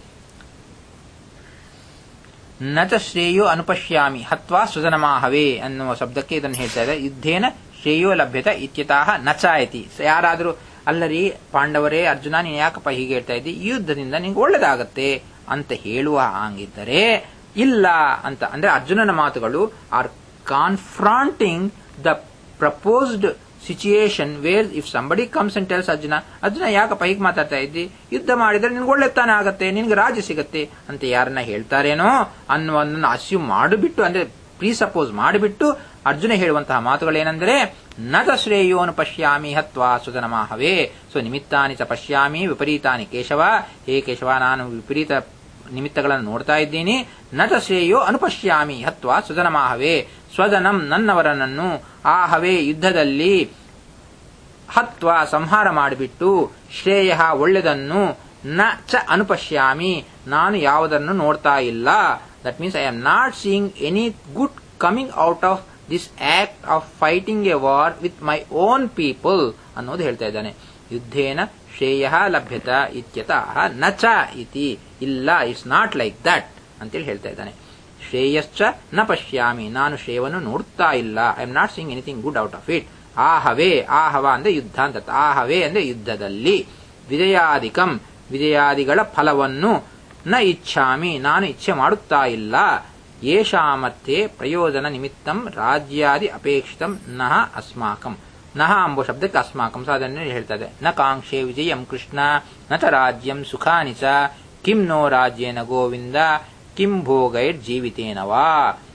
ನ ಚ ಶ್ರೇಯೋ ಅನುಪಶ್ಯಾಮಿ ಹತ್ವಾ ಸುಜನಮಾಹವೇ ಅನ್ನುವ ಶಬ್ದಕ್ಕೆ ಇದನ್ನು ಹೇಳ್ತಾ ಇದೆ ಯುದ್ಧೇನ ಶ್ರೇಯೋ ಲಭ್ಯತ ಇತ್ಯತಃ ನಚಾಯತಿ ಯಾರಾದರೂ ಅಲ್ಲರಿ ಪಾಂಡವರೇ ಅರ್ಜುನ ನೀನು ಯಾಕಪ್ಪ ಹೀಗೆ ಹೇಳ್ತಾ ಇದ್ದಿ ಈ ಯುದ್ಧದಿಂದ ನಿಂಗೆ ಒಳ್ಳೇದಾಗತ್ತೆ ಅಂತ ಹೇಳುವ ಹಾಗಿದ್ದರೆ ಇಲ್ಲ ಅಂತ ಅಂದ್ರೆ ಅರ್ಜುನನ ಮಾತುಗಳು are confronting the proposed situation where if somebody comes and tells Arjuna Arjuna ಯಾಕಪ್ಪ ಹೀಗೆ ಮಾತಾಡ್ತಾ ಇದ್ದಿ ಯುದ್ಧ ಮಾಡಿದ್ರೆ ನಿನ್ಗೆ ಒಳ್ಳೆ ತಾನೇ ಆಗತ್ತೆ ನಿನ್ಗೆ ರಾಜ್ಯ ಸಿಗತ್ತೆ ಅಂತ ಯಾರನ್ನ ಹೇಳ್ತಾರೇನೋ ಅನ್ನುವುದನ್ನು ಅಸ್ಯೂಮ್ ಮಾಡಿಬಿಟ್ಟು ಅಂದ್ರೆ ಪ್ರೀಸಪೋಸ್ ಮಾಡಿಬಿಟ್ಟು ಅರ್ಜುನ ಹೇಳುವಂತಹ ಮಾತುಗಳೇನೆಂದರೆ ನತ ಶ್ರೇಯೋನು ಪಶ್ಯಾಮಿ ಹತ್ವಾ ಸುಧನಮಾಹವೇ ಸೊ ನಿಮಿತ್ತಾನಿ ಚ ಪಶ್ಯಾಮಿ ವಿಪರೀತಾನಿ ಕೇಶವ ಹೇ ಕೇಶವ ನಾನು ವಿಪರೀತ ನಿಮಿತ್ತಗಳನ್ನು ನೋಡ್ತಾ ಇದ್ದೀನಿ ನಟ ಶ್ರೇಯೋ ಅನುಪಶ್ಯಾಮಿ ಹತ್ವಾ ಸುಧನಮಾಹವೇ ಸ್ವದನಂ ನನ್ನವರನನ್ನು ಆಹವೇ ಯುದ್ಧದಲ್ಲಿ ಹತ್ವ ಸಂಹಾರ ಮಾಡಿಬಿಟ್ಟು ಶ್ರೇಯ ಒಳ್ಳೆದನ್ನು ನ ಚ ಅನುಪಶ್ಯಾಮಿ ನಾನು ಯಾವುದನ್ನು ನೋಡ್ತಾ ಇಲ್ಲ that means I am not seeing any good coming out of this act of fighting a war with my own people ಅನ್ನೋದು ಹೇಳ್ತಾ ಇದ್ದಾನೆ ಯುದ್ಧೇನ ಶ್ರೇಯ ಲಭ್ಯತ ಇತ್ಯತಃ ನ ಚ ಇತಿ ಇಲ್ಲ ಇಟ್ಸ್ ನಾಟ್ ಲೈಕ್ ದಟ್ ಅಂತೇಳಿ ಹೇಳ್ತಾ ಇದ್ದಾನೆ ಶ್ರೇಯಶ್ಚ ನ ಪಶ್ಯಾಮಿ ನಾನು ಶ್ರೇಯವನ್ನು ನೋಡ್ತಾ ಇಲ್ಲ I am not seeing anything good out of it ಆಹವೇ ಆಹವ ಅಂದ್ರೆ ಯುದ್ಧ ಅಂತ ಅರ್ಥ. ಆಹವೇ ಅಂದ್ರೆ ಯುದ್ಧದಲ್ಲಿ ವಿಜಯಾಧಿಕಂ ವಿಜಯಾದಿಗಳ ಫಲವನ್ನು ನ ಇಚ್ಛಾಮಿ ನಾನು ಇಚ್ಛೆ ಮಾಡುತ್ತಾ ಇಲ್ಲ ಯೇಷಾಮರ್ಥೆ ಪ್ರಯೋಜನ ನಿಮಿತ್ತಂ ರಾಜ್ಯಾದಿ ಅಪೇಕ್ಷಿತಂ ನಹ ಅಸ್ಮಾಕಂ ನಹ ಎಂಬ ಶಬ್ದಕ್ಕೆ ಅಸ್ಮಾಕಂ ಸಾಧನೆ ಹೇಳ್ತಾ ಇದೆ ನ ಕಾಂಕ್ಷೆ ವಿಜಯಂ ಕೃಷ್ಣ ನ ಚ ರಾಜ್ಯಂ ಸುಖಾನಿ ಚ ಕಿಂ ನೋ ರಾಜ್ಯೇನ ಗೋವಿಂದ ಕಿಂ ಭೋಗೈರ್ ಜೀವಿತೇನವಾ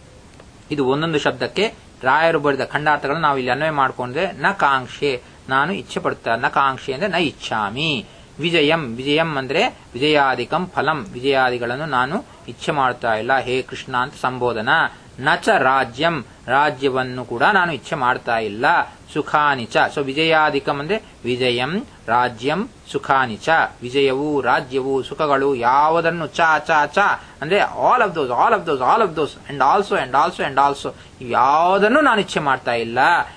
ಇದು ಒಂದೊಂದು ಶಬ್ದಕ್ಕೆ ರಾಯರು ಬರೆದ ಖಂಡಾರ್ಥಗಳನ್ನು ನಾವು ಇಲ್ಲಿ ಅನ್ವಯ ಮಾಡಿಕೊಂಡ್ರೆ ನ ಕಾಂಕ್ಷೆ ನಾನು ಇಚ್ಛೆ ಪಡುತ್ತಾ ನ ಕಾಂಕ್ಷೆ ಅಂದ್ರೆ ನ ಇಚ್ಛಾಮಿ ವಿಜಯಂ ವಿಜಯಂ ಅಂದ್ರೆ ವಿಜಯಾಧಿಕಂ ಫಲಂ ವಿಜಯಾದಿಗಳನ್ನು ನಾನು ಇಚ್ಛೆ ಮಾಡುತ್ತಾ ಇಲ್ಲ ಹೇ ಕೃಷ್ಣ ಅಂತ ಸಂಬೋಧನ ನಚ ರಾಜ್ಯಂ ರಾಜ್ಯವನ್ನು ಕೂಡ ನಾನು ಇಚ್ಛೆ ಮಾಡ್ತಾ ಇಲ್ಲ ಸುಖಾನಿಚ ಸೊ ವಿಜಯಾಧಿಕಂ ಅಂದ್ರೆ ವಿಜಯಂ ರಾಜ್ಯಂ ಸುಖಾನಿಚ ವಿಜಯವು ರಾಜ್ಯವು ಸುಖಗಳು ಯಾವುದನ್ನು ಚ ಚ ಚ ಅಂದ್ರೆ all of those all of those all of those and also and also and also ಯಾವುದನ್ನು ನಾನು ಇಚ್ಛೆ ಮಾಡ್ತಾ ಇಲ್ಲ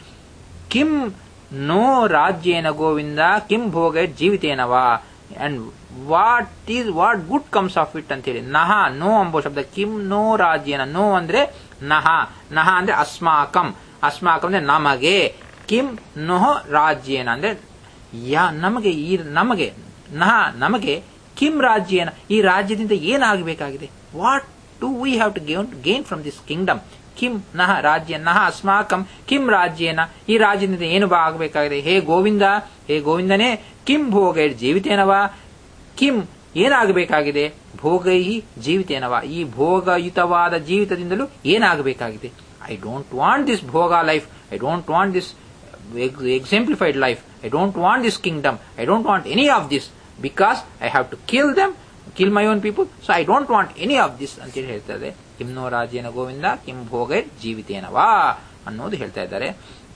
ಕಿಂ ನೋ ರಾಜ್ಯೇನ ಗೋವಿಂದ ಕಿಂ ಭೋಗ ಜೀವಿತೇನವಾ and what is what good comes of it ಅಂತೇಳಿ ನಹ ನೋ ಎಂಬ ಶಬ್ದ ಕಿಂ ನೋ ರಾಜ್ಯೇನ ನೋ ಅಂದ್ರೆ ನಹ ನಹ ಅಂದ್ರೆ ಅಸ್ಮಾಕಂ ಅಸ್ಮಾಕಂ ಅಂದ್ರೆ ನಮಗೆ ಕಿಂ ನೋ ರಾಜ್ಯೇನ ಅಂದ್ರೆ ಯಾ ನಮಗೆ ಈ ನಮಗೆ ನಹ ನಮಗೆ ಕಿಂ ರಾಜ್ಯೇನ ಈ ರಾಜ್ಯದಿಂದ ಏನಾಗಬೇಕಾಗಿದೆ what do we have to gain gain from this kingdom ಕಿಂ ನಹ ರಾಜ್ಯ ನಹ ಅಸ್ಮಾಕಂ ಕಿಂ ರಾಜ್ಯೇನ ಈ ರಾಜ್ಯದಿಂದ ಏನು ಬಾ ಆಗಬೇಕಾಗಿದೆ ಹೇ ಗೋವಿಂದ ಹೇ ಗೋವಿಂದನೇ ಕಿಂ ಭೋಗ ಜೀವಿತೇನವಾ ಕಿಂ ಏನಾಗಬೇಕಾಗಿದೆ ಭೋಗೈ ಜೀವಿತೇನವ ಈ ಭೋಗಯುತವಾದ ಜೀವಿತದಿಂದಲೂ ಏನಾಗಬೇಕಾಗಿದೆ ಐ ಡೋಂಟ್ ವಾಂಟ್ ದಿಸ್ ಭೋಗ life I don't want this exemplified life. I don't want this kingdom. I don't want any of this because I have to kill them, kill my own people. So I don't want any of this ಅಂತೇಳಿ ಹೇಳ್ತಾರೆ ಕಿಮ್ನೋ ರಾಜ್ಯನ ಗೋವಿಂದ ಕಿಂ ಭೋಗೈರ್ ಜೀವಿತೇನವಾ ಅನ್ನೋದು ಹೇಳ್ತಾ ಇದ್ದಾರೆ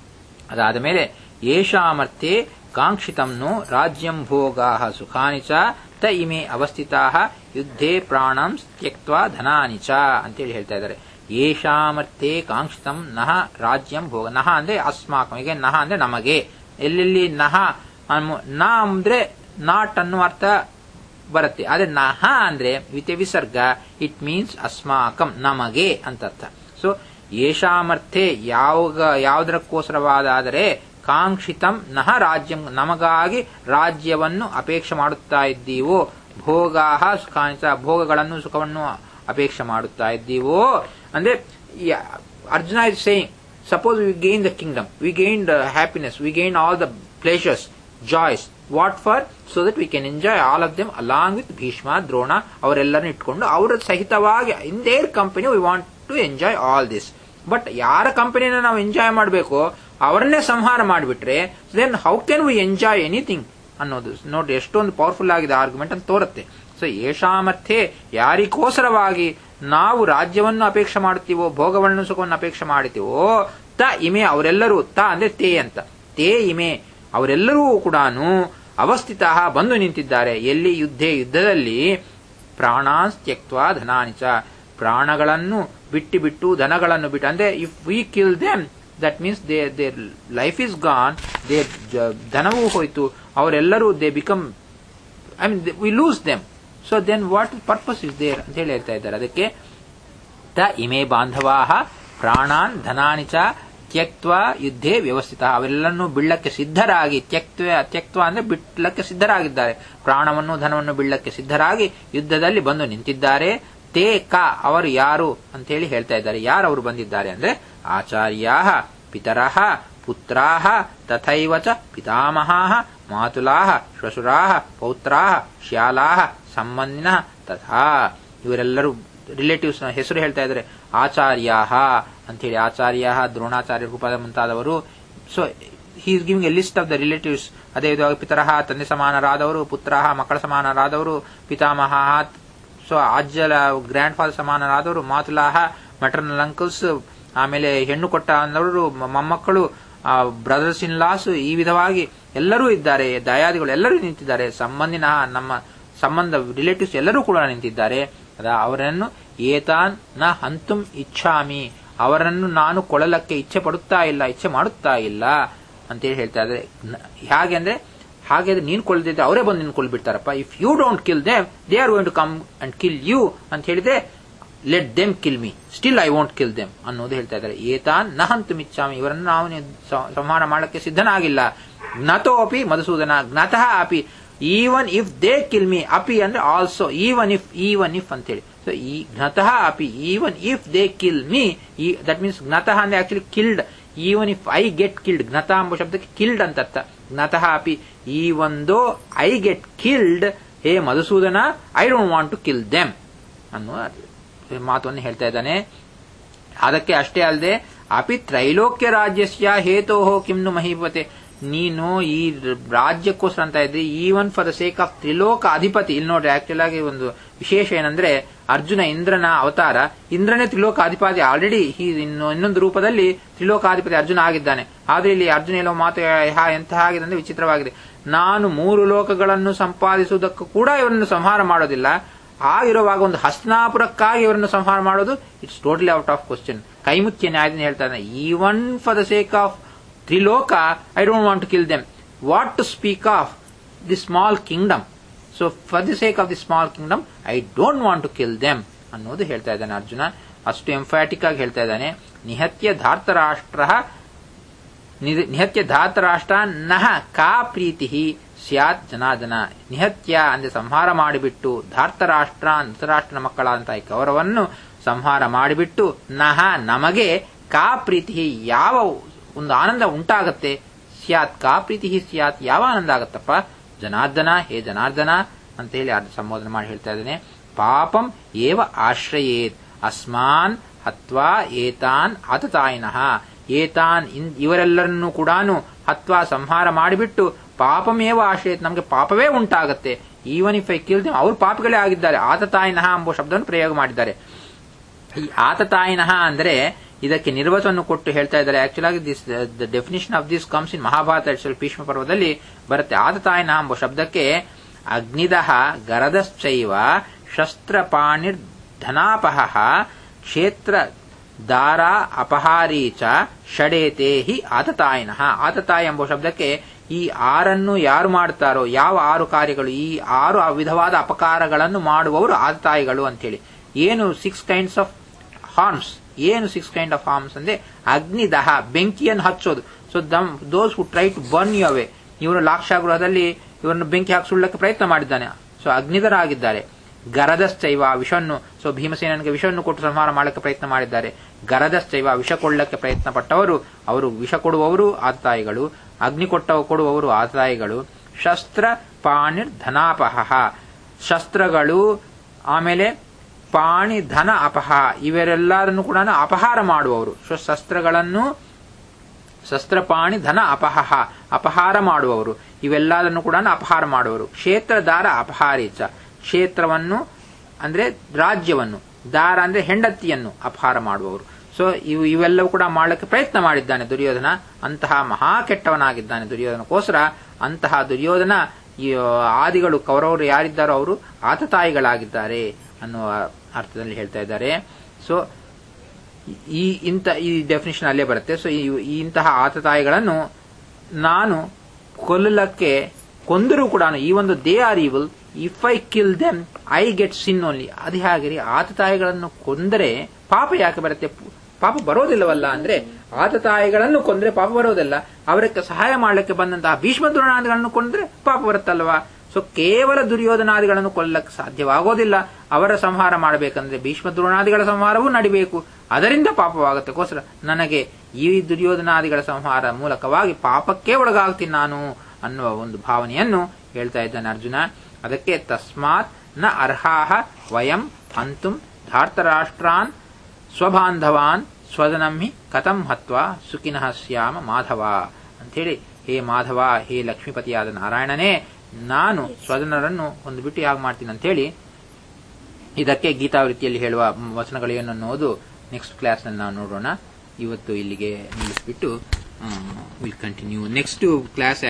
ಅದಾದ ಮೇಲೆ ಯೇಷಾಮರ್ಥೆ ಕಾಂಕ್ಷಿತಂನು ರಾಜ್ಯಂ ಭೋಗಾ ಸುಖಾನಿ ಚ ತ ಇಮೆ ಅವಸ್ಥಿತಾ ಯುದ್ಧೇ ಪ್ರಾಣಂ ತ್ಯಕ್ವಾ ಧನಾನಿ ಚ ಅಂತೇಳಿ ಹೇಳ್ತಾ ಇದ್ದಾರೆ ಯೇಷಾಮರ್ಥೆ ಕಾಂಕ್ಷಿತಂ ನಹ ರಾಜ್ಯಂ ಭೋಗ ನಹ ಅಂದ್ರೆ ಅಸ್ಮಾಕಂ ಈಗ ನಹ ಅಂದ್ರೆ ನಮಗೆ ಎಲ್ಲೆಲ್ಲಿ ನಹ ಅನ್ನು- ನ ಅಂದ್ರೆ ನಾಟ್ ಅನ್ನುವ ಅರ್ಥ ಬರುತ್ತೆ ಆದ್ರೆ ನಹ ಅಂದ್ರೆ ವಿತ್ ವಿಸರ್ಗ ಇಟ್ ಮೀನ್ಸ್ ಅಸ್ಮಾಕಂ ನಮಗೆ ಅಂತ ಅರ್ಥ ಸೊ ಯೇಷಾಮರ್ಥೆ ಯಾವ ಯಾವುದಕ್ಕೋಸ್ಕರವಾದಾದರೆ ಕಾಂಕ್ಷಿತಂ ನಹ ರಾಜ್ಯಂ ನಮಗಾಗಿ ರಾಜ್ಯವನ್ನು ಅಪೇಕ್ಷೆ ಮಾಡುತ್ತಾ ಇದ್ದೀವೋ ಭೋಗಾಹ ಸುಖಾಂಶ ಭೋಗಗಳನ್ನು ಸುಖವನ್ನು ಅಪೇಕ್ಷೆ ಮಾಡುತ್ತಾ ಇದ್ದೀವೋ ಅಂದ್ರೆ ಈ Arjuna is saying suppose we gain the kingdom we gain the happiness we gain all the pleasures joys what for so that we can enjoy all of them along with Bhishma Drona ಅವರೆಲ್ಲರನ್ನು ಇಟ್ಕೊಂಡು ಅವರ ಸಹಿತವಾಗಿ in their company we want to enjoy all this but ಯಾರ ಕಂಪನಿನ ನಾವು enjoy ಮಾಡಬೇಕು ಅವರನ್ನೇ ಸಂಹಾರ ಮಾಡಿಬಿಟ್ರೆ then how can we enjoy anything ಅನ್ನೋದು ನೋಡಿ ಎಷ್ಟೊಂದು ಪವರ್ಫುಲ್ ಆಗಿದೆ ಆರ್ಗ್ಯುಮೆಂಟ್ ಅಂತ ತೋರುತ್ತೆ ಸೊ ಯೇಷಾಮರ್ಥೆ ಯಾರಿಗೋಸ್ಕರವಾಗಿ ನಾವು ರಾಜ್ಯವನ್ನು ಅಪೇಕ್ಷೆ ಮಾಡುತ್ತೀವೋ ಭೋಗವನ್ನು ಸುಖವನ್ನು ಅಪೇಕ್ಷೆ ಮಾಡುತ್ತೀವೋ ತ ಇಮೆ ಅವರೆಲ್ಲರೂ ತ ಅಂದ್ರೆ ತೇ ಅಂತ ತೇ ಇಮೆ ಅವರೆಲ್ಲರೂ ಕೂಡ ಅವಸ್ಥಿತ ಬಂದು ನಿಂತಿದ್ದಾರೆ ಎಲ್ಲಿ ಯುದ್ಧೇ ಯುದ್ಧದಲ್ಲಿ ಪ್ರಾಣಾನ್ ತ್ಯಕ್ವಾ ಧನಾನಿಚ ಪ್ರಾಣಗಳನ್ನು ಬಿಟ್ಟು ಬಿಟ್ಟು ಧನಗಳನ್ನು ಬಿಟ್ಟು ಅಂದ್ರೆ if we kill them that means they their life is gone they ಧನವೂ ಹೋಯ್ತು ಅವರೆಲ್ಲರೂ they become I mean we lose them so then what purpose is there ಅಂತ ಹೇಳಿ ಹೇಳ್ತಾ ಇದ್ದಾರೆ ಅದಕ್ಕೆ ತ ಇಮೇ ಬಾಂಧವಾ ಪ್ರಾಣಾನ್ ಧನಾನಿ ಚ ತ್ಯಕ್ವ ಯುದ್ಧೇ ವ್ಯವಸ್ಥಿತ ಅವೆಲ್ಲನೂ ಬಿಳ್ಳಕ್ಕೆ ಸಿದ್ಧರಾಗಿ ತ್ಯಕ್ವ ತ್ಯಕ್ವ ಅಂದ್ರೆ ಬಿಡ್ಲಕ್ಕೆ ಸಿದ್ಧರಾಗಿದ್ದಾರೆ ಪ್ರಾಣವನ್ನು ಧನವನ್ನು ಬಿಳ್ಳಕ್ಕೆ ಸಿದ್ಧರಾಗಿ ಯುದ್ಧದಲ್ಲಿ ಬಂದು ನಿಂತಿದ್ದಾರೆ ತೇ ಕ ಅವರು ಯಾರು ಅಂತ ಹೇಳಿ ಹೇಳ್ತಾ ಇದ್ದಾರೆ ಯಾರು ಅವರು ಬಂದಿದ್ದಾರೆ ಅಂದ್ರೆ ಆಚಾರ್ಯಾ ಪಿತರಃ ಪುತ್ರಾಹ ತಥೈವ ಚ ಪಿತಾಮಹಾಃ ಮಾತುಲಾಹ ಶ್ವಶುರಾಹ ಪೌತ್ರಾಹ ಶ್ಯಾಲಾಹ ಸಂಬಂಧಿನ ತಥಾ ಇವರೆಲ್ಲರೂ ರಿಲೇಟಿವ್ಸ್ ಹೆಸರು ಹೇಳ್ತಾ ಇದ್ದಾರೆ ಆಚಾರ್ಯಾಹ ಅಂತೇಳಿ ಆಚಾರ್ಯ ದ್ರೋಣಾಚಾರ್ಯ ರೂಪದ ಮುಂತಾದವರು so he is giving a list of the relatives ಅದೇ ವಿಧವಾಗಿ ಪಿತರಹ ತಂದೆ ಸಮಾನರಾದವರು ಪುತ್ರಹ ಮಕ್ಕಳ ಸಮಾನರಾದವರು ಪಿತಾಮಹ ಸೊ ಅಜ್ಜಲ ಗ್ರ್ಯಾಂಡ್ ಫಾದರ್ ಸಮಾನರಾದವರು ಮಾತುಲಾಹ ಮೆಟರ್ನಲ್ ಅಂಕಲ್ಸ್ ಆಮೇಲೆ ಹೆಣ್ಣು ಕೊಟ್ಟ ಅನ್ನೋರು ಮೊಮ್ಮಕ್ಕಳು ಬ್ರದರ್ಸ್ ಇನ್ ಲಾಸ್ ಈ ವಿಧವಾಗಿ ಎಲ್ಲರೂ ಇದ್ದಾರೆ ದಯಾದಿಗಳು ಎಲ್ಲರೂ ನಿಂತಿದ್ದಾರೆ ಸಂಬಂಧಿನ ನಮ್ಮ ಸಂಬಂಧ ರಿಲೇಟಿವ್ಸ್ ಎಲ್ಲರೂ ಕೂಡ ನಿಂತಿದ್ದಾರೆ ಅದ ಅವರನ್ನು ಏತಾನ್ ನ ಹಂತುಂ ಇಚ್ಛಾಮಿ ಅವರನ್ನು ನಾನು ಕೊಳಲಕ್ಕೆ ಇಚ್ಛೆ ಪಡುತ್ತಾ ಇಲ್ಲ ಇಚ್ಛೆ ಮಾಡುತ್ತಾ ಇಲ್ಲ ಅಂತೇಳಿ ಹೇಳ್ತಾ ಇದ್ದಾರೆ ಹೇಗೆ ಅಂದ್ರೆ ಹಾಗೆ ನೀನು ಕೊಲ್ದಿದ್ರೆ ಅವರೇ ಬಂದು ನಿನ್ ಕೊಲ್ಬಿಡ್ತಾರಪ್ಪ if you don't kill them they are going to come and kill you ಅಂತ ಹೇಳಿದ್ರೆ let them kill me still I want kill them ಅನ್ನೋದು ಹೇಳ್ತಾ ಇದ್ದಾರೆ ಏತಾನ್ ನಹಂತು ಮಿಚ್ಚಾಮಿ ಇವರನ್ನು ನಾವು ಸಂಹಾರ ಮಾಡಕ್ಕೆ ಸಿದ್ಧನಾಗಿಲ್ಲ ಜ್ಞಾತೋ ಅಪಿ ಮಧುಸೂದನ ಜ್ಞಾತಃ ಅಪಿ even if they kill me ಅಪಿ ಅಂದ್ರೆ also even if even if ಅಂತೇಳಿ ಸೊ ಈ ಜ್ಞಾತಃ ಅಪಿ even if they kill me that means ಜ್ಞಾತಃ ಅಂದ್ರೆ actually killed even if I get killed ಜ್ಞಾತ ಎಂಬ ಶಬ್ದಕ್ಕೆ ಕಿಲ್ಡ್ ಅಂತ ಅರ್ಥ ಜ್ಞಾತಃ ಅಪಿ ಈ ಒಂದು ಐ ಗೆಟ್ ಕಿಲ್ಡ್ ಹೇ Madhusudana I don't want to kill them ಅನ್ನುವ ಮಾತನ್ನು ಹೇಳ್ತಾ ಇದ್ದಾನೆ ಅದಕ್ಕೆ ಅಷ್ಟೇ ಅಲ್ಲದೆ ಅಪಿ ತ್ರೈಲೋಕ್ಯ ರಾಜ್ಯಸ್ಯ ಹೇತೋಹೋ ಕಿಮ್ನು ಮಹೀಪತೆ ನೀನು ಈ ರಾಜ್ಯಕ್ಕೋಸ್ಕರ ಅಂತ ಇದ್ರಿ even for the sake of ತ್ರಿಲೋಕ ಅಧಿಪತಿ ಇಲ್ಲಿ ನೋಡ್ರಿ ಆಕ್ಚುಲ್ ಆಗಿ ಒಂದು ವಿಶೇಷ ಏನಂದ್ರೆ ಅರ್ಜುನ ಇಂದ್ರನ ಅವತಾರ ಇಂದ್ರನೇ ತ್ರಿಲೋಕ ಅಧಿಪತಿ ಆಲ್ರೆಡಿ ಇನ್ನು ಇನ್ನೊಂದು ರೂಪದಲ್ಲಿ ತ್ರಿಲೋಕಾಧಿಪತಿ ಅರ್ಜುನ ಆಗಿದ್ದಾನೆ ಆದ್ರೆ ಇಲ್ಲಿ ಅರ್ಜುನ ಹೇಳುವ ಮಾತು ಎಂತ ಆಗಿದೆ ಅಂದ್ರೆ ವಿಚಿತ್ರವಾಗಿದೆ ನಾನು ಮೂರು ಲೋಕಗಳನ್ನು ಸಂಪಾದಿಸುವುದಕ್ಕೂ ಕೂಡ ಇವರನ್ನು ಸಂಹಾರ ಮಾಡೋದಿಲ್ಲ ಆಗಿರುವಾಗ ಒಂದು ಹಸ್ನಾಪುರಕ್ಕಾಗಿ ಇವರನ್ನು ಸಂಹಾರ ಮಾಡೋದು it's totally out of question ಕೈಮುಖ್ಯ ನ್ಯಾಯದಿಂದ ಹೇಳ್ತಾ ಇದ್ದಾನೆ even for the sake of ತ್ರಿಲೋಕ I don't want to kill them what to speak of the small kingdom so for the sake of the small kingdom I don't want to kill them ಅನ್ನೋದು ಹೇಳ್ತಾ ಇದ್ದಾನೆ ಅರ್ಜುನ ಅಷ್ಟು emphatic ಆಗಿ ಹೇಳ್ತಾ ಇದ್ದಾನೆ ನಿಹತ್ಯ ಧಾರ್ತರಾಷ್ಟ್ರ ನಿಹತ್ಯ ಧಾತರಾಷ್ಟ್ರ ನಹ ಕಾ ಪ್ರೀತಿ ಸ್ಯಾತ್ ಜನಾದನ ನಿಹತ್ಯ ಅಂದ್ರೆ ಸಂಹಾರ ಮಾಡಿಬಿಟ್ಟು ಧಾರ್ತರಾಷ್ಟ್ರ ಧೃತರಾಷ್ಟ್ರನ ಮಕ್ಕಳಾದಂತಹ ಕೌರವನ್ನು ಸಂಹಾರ ಮಾಡಿಬಿಟ್ಟು ನಹ ನಮಗೆ ಕಾ ಪ್ರೀತಿ ಯಾವ ಒಂದು ಆನಂದ ಉಂಟಾಗತ್ತೆ ಸ್ಯಾತ್ ಕಾ ಪ್ರೀತಿ ಸ್ಯಾತ್ ಯಾವ ಆನಂದ ಆಗತ್ತಪ್ಪ ಜನಾರ್ದನ ಹೇ ಜನಾರ್ದನ ಅಂತ ಹೇಳಿ ಸಂಬೋಧನೆ ಮಾಡಿ ಹೇಳ್ತಾ ಇದ್ದೇನೆ ಪಾಪಂ ಏವ ಆಶ್ರಯೇತ್ ಅಸ್ಮಾನ್ ಹತ್ವಾ ಏತಾನ್ ಆತತಾಯಿನಃ ಏತಾನ್ ಇವರೆಲ್ಲರನ್ನೂ ಕೂಡ ಹತ್ವಾ ಸಂಹಾರ ಮಾಡಿಬಿಟ್ಟು ಪಾಪಮೇವ ಆಶ್ರಯತ್ ನಮಗೆ ಪಾಪವೇ ಉಂಟಾಗತ್ತೆ ಈವನ್ ಇಫ್ ಐ ಕಿಲ್ ಅವ್ರು ಪಾಪಿಗಳೇ ಆಗಿದ್ದಾರೆ ಆತತಾಯಿನಃ ಎಂಬ ಶಬ್ದವನ್ನು ಪ್ರಯೋಗ ಮಾಡಿದ್ದಾರೆ ಈ ಆತತಾಯಿನಃ ಅಂದ್ರೆ ಇದಕ್ಕೆ ನಿರ್ವಚವನ್ನು ಕೊಟ್ಟು ಹೇಳ್ತಾ ಇದ್ದಾರೆ ಆಕ್ಚುಲ್ ಆಗಿ this the definition of this comes in Mahabharata ಇಟ್ಸಲ್ ಭೀಷ್ಮ ಪರ್ವದಲ್ಲಿ ಬರುತ್ತೆ ಆತತಾಯಿನಃ ಎಂಬ ಶಬ್ದಕ್ಕೆ ಅಗ್ನಿದಃ ಗರದಶ್ಚೈವ ಶಸ್ತ್ರಪಾಣಿರ್ ಧನಾಪಹ ಕ್ಷೇತ್ರ ದಾರ ಅಪಹಾರಿ ಚ ಷಡೇತೆ ಹಿ ಆತತಾಯಿನಃ ಆತತಾಯಿ ಎಂಬ ಶಬ್ದಕ್ಕೆ ಈ ಆರನ್ನು ಯಾರು ಮಾಡ್ತಾರೋ ಯಾವ ಆರು ಕಾರ್ಯಗಳು ಈ ಆರು ವಿಧವಾದ ಅಪಕಾರಗಳನ್ನು ಮಾಡುವವರು ಆತತಾಯಿಗಳು ಅಂತೇಳಿ ಏನು ಸಿಕ್ಸ್ ಕೈಂಡ್ಸ್ ಆಫ್ ಹಾರ್ಮ್ಸ್ ಏನು ಸಿಕ್ಸ್ ಕೈಂಡ್ ಆಫ್ ಹಾರ್ಮ್ಸ್ ಅಂದ್ರೆ ಅಗ್ನಿದಹ ಬೆಂಕಿಯನ್ನು ಹಚ್ಚೋದು so them those who try to burn you away ಇವರು ಲಾಕ್ಷಾಗೃಹದಲ್ಲಿ ಇವರನ್ನು ಬೆಂಕಿ ಹಾಕಿ ಸುಳ್ಳಕ್ಕೆ ಪ್ರಯತ್ನ ಮಾಡಿದ್ದಾನೆ ಸೊ ಅಗ್ನಿದರಾಗಿದ್ದಾರೆ ಗರದಶ್ಚೈವ ವಿಷವನ್ನು ಸೊ ಭೀಮಸೇನನಿಗೆ ವಿಷವನ್ನು ಕೊಟ್ಟು ಸಂಹಾರ ಮಾಡಕ್ಕೆ ಪ್ರಯತ್ನ ಮಾಡಿದ್ದಾರೆ ಗರದಶ್ಚೈವ ವಿಷ ಕೊಳ್ಳಕ್ಕೆ ಪ್ರಯತ್ನ ಪಟ್ಟವರು ಅವರು ವಿಷ ಕೊಡುವವರು ಆತತಾಯಿಗಳು ಅಗ್ನಿ ಕೊಟ್ಟ ಕೊಡುವವರು ಆತತಾಯಿಗಳು ಶಸ್ತ್ರ ಪಾಣಿರ್ ಧನಾಪಹ ಶಸ್ತ್ರಗಳು ಆಮೇಲೆ ಪಾಣಿ ಧನ ಅಪಹ ಇವೆರೆಲ್ಲರನ್ನು ಕೂಡ ಅಪಹಾರ ಮಾಡುವವರು ಶಸ್ತ್ರಗಳನ್ನು ಶಸ್ತ್ರಪಾಣಿ ಧನ ಅಪಹ ಅಪಹಾರ ಮಾಡುವವರು ಇವೆಲ್ಲದನ್ನು ಕೂಡ ಅಪಹಾರ ಮಾಡುವವರು ಕ್ಷೇತ್ರದಾರ ಅಪಹಾರೀಚ ಕ್ಷೇತ್ರವನ್ನು ಅಂದ್ರೆ ರಾಜ್ಯವನ್ನು ದಾರ ಅಂದ್ರೆ ಹೆಂಡತಿಯನ್ನು ಅಪಹಾರ ಮಾಡುವವರು ಸೊ ಇವು ಇವೆಲ್ಲವೂ ಕೂಡ ಮಾಡಲಿಕ್ಕೆ ಪ್ರಯತ್ನ ಮಾಡಿದ್ದಾನೆ ದುರ್ಯೋಧನ ಅಂತಹ ಮಹಾ ಕೆಟ್ಟವನಾಗಿದ್ದಾನೆ ದುರ್ಯೋಧನಕ್ಕೋಸ್ಕರ ಅಂತಹ ದುರ್ಯೋಧನ ಈ ಆದಿಗಳು ಕೌರವರು ಯಾರಿದ್ದಾರೋ ಅವರು ಆತತಾಯಿಗಳಾಗಿದ್ದಾರೆ ಅನ್ನುವ ಅರ್ಥದಲ್ಲಿ ಹೇಳ್ತಾ ಇದ್ದಾರೆ ಸೊ ಈ ಇಂಥ ಈ ಡೆಫಿನೇಷನ್ ಅಲ್ಲೇ ಬರುತ್ತೆ ಸೊ ಈ ಇಂತಹ ಆತತಾಯಿಗಳನ್ನು ನಾನು ಕೊಲ್ಲಕ್ಕೆ ಕೊಂದರೂ ಕೂಡ ಈ ಒಂದು they are evil if I kill them I get sin only ಅದು ಹಾಗೆ ಆತತಾಯಿಗಳನ್ನು ಕೊಂದರೆ ಪಾಪ ಯಾಕೆ ಬರುತ್ತೆ ಪಾಪ ಬರೋದಿಲ್ಲವಲ್ಲ ಅಂದ್ರೆ ಆತತಾಯಿಗಳನ್ನು ಕೊಂದ್ರೆ ಪಾಪ ಬರೋದಿಲ್ಲ ಅವರಕ್ಕೆ ಸಹಾಯ ಮಾಡಲಿಕ್ಕೆ ಬಂದಂತಹ ಭೀಷ್ಮ ದ್ರೋಣಾದಿಗಳನ್ನು ಕೊಂದ್ರೆ ಪಾಪ ಬರುತ್ತಲ್ವಾ ಸೊ ಕೇವಲ ದುರ್ಯೋಧನಾದಿಗಳನ್ನು ಕೊಲ್ಲಕ್ಕೆ ಸಾಧ್ಯವಾಗೋದಿಲ್ಲ ಅವರ ಸಂಹಾರ ಮಾಡಬೇಕಂದ್ರೆ ಭೀಷ್ಮ ದ್ರೋಣಾದಿಗಳ ಸಂಹಾರವೂ ನಡಿಬೇಕು ಅದರಿಂದ ಪಾಪವಾಗತ್ತಕ್ಕೋಸ್ಕರ ನನಗೆ ಈ ದುರ್ಯೋಧನಾದಿಗಳ ಸಂಹಾರ ಮೂಲಕವಾಗಿ ಪಾಪಕ್ಕೆ ಒಳಗಾಗ್ತೀನಿ ನಾನು ಅನ್ನುವ ಒಂದು ಭಾವನೆಯನ್ನು ಹೇಳ್ತಾ ಇದ್ದಾನೆ ಅರ್ಜುನ ಅದಕ್ಕೆ ತಸ್ಮಾತ್ ನ ಅರ್ಹಾಹ ವಯಂ ಹಂತುಂ ಧಾರ್ತರಾಷ್ಟ್ರಾನ್ ಸ್ವಬಾಂಧವಾನ್ ಸ್ವದನಂಹಿ ಕಥಂ ಹತ್ವ ಸುಖಿನಃ ಸ್ಯಾಮ ಮಾಧವ ಅಂಥೇಳಿ ಹೇ ಮಾಧವ ಹೇ ಲಕ್ಷ್ಮೀಪತಿಯಾದ ನಾರಾಯಣನೇ ನಾನು ಸ್ವಜನರನ್ನು ಒಂದು ಬಿಟ್ಟು ಯಾಕೆ ಮಾಡ್ತೀನಿ ಅಂತೇಳಿ ಇದಕ್ಕೆ ಗೀತಾವೃತ್ತಿಯಲ್ಲಿ ಹೇಳುವ ವಚನಗಳೇನು ಅನ್ನೋದು ನೆಕ್ಸ್ಟ್ ಕ್ಲಾಸ್ನಲ್ಲಿ ನಾವು ನೋಡೋಣ ಇವತ್ತು ಇಲ್ಲಿಗೆ ನಿಲ್ಲಿಸ್ಬಿಟ್ಟು ವಿಲ್ ಕಂಟಿನ್ಯೂ ನೆಕ್ಸ್ಟ್ ಕ್ಲಾಸ್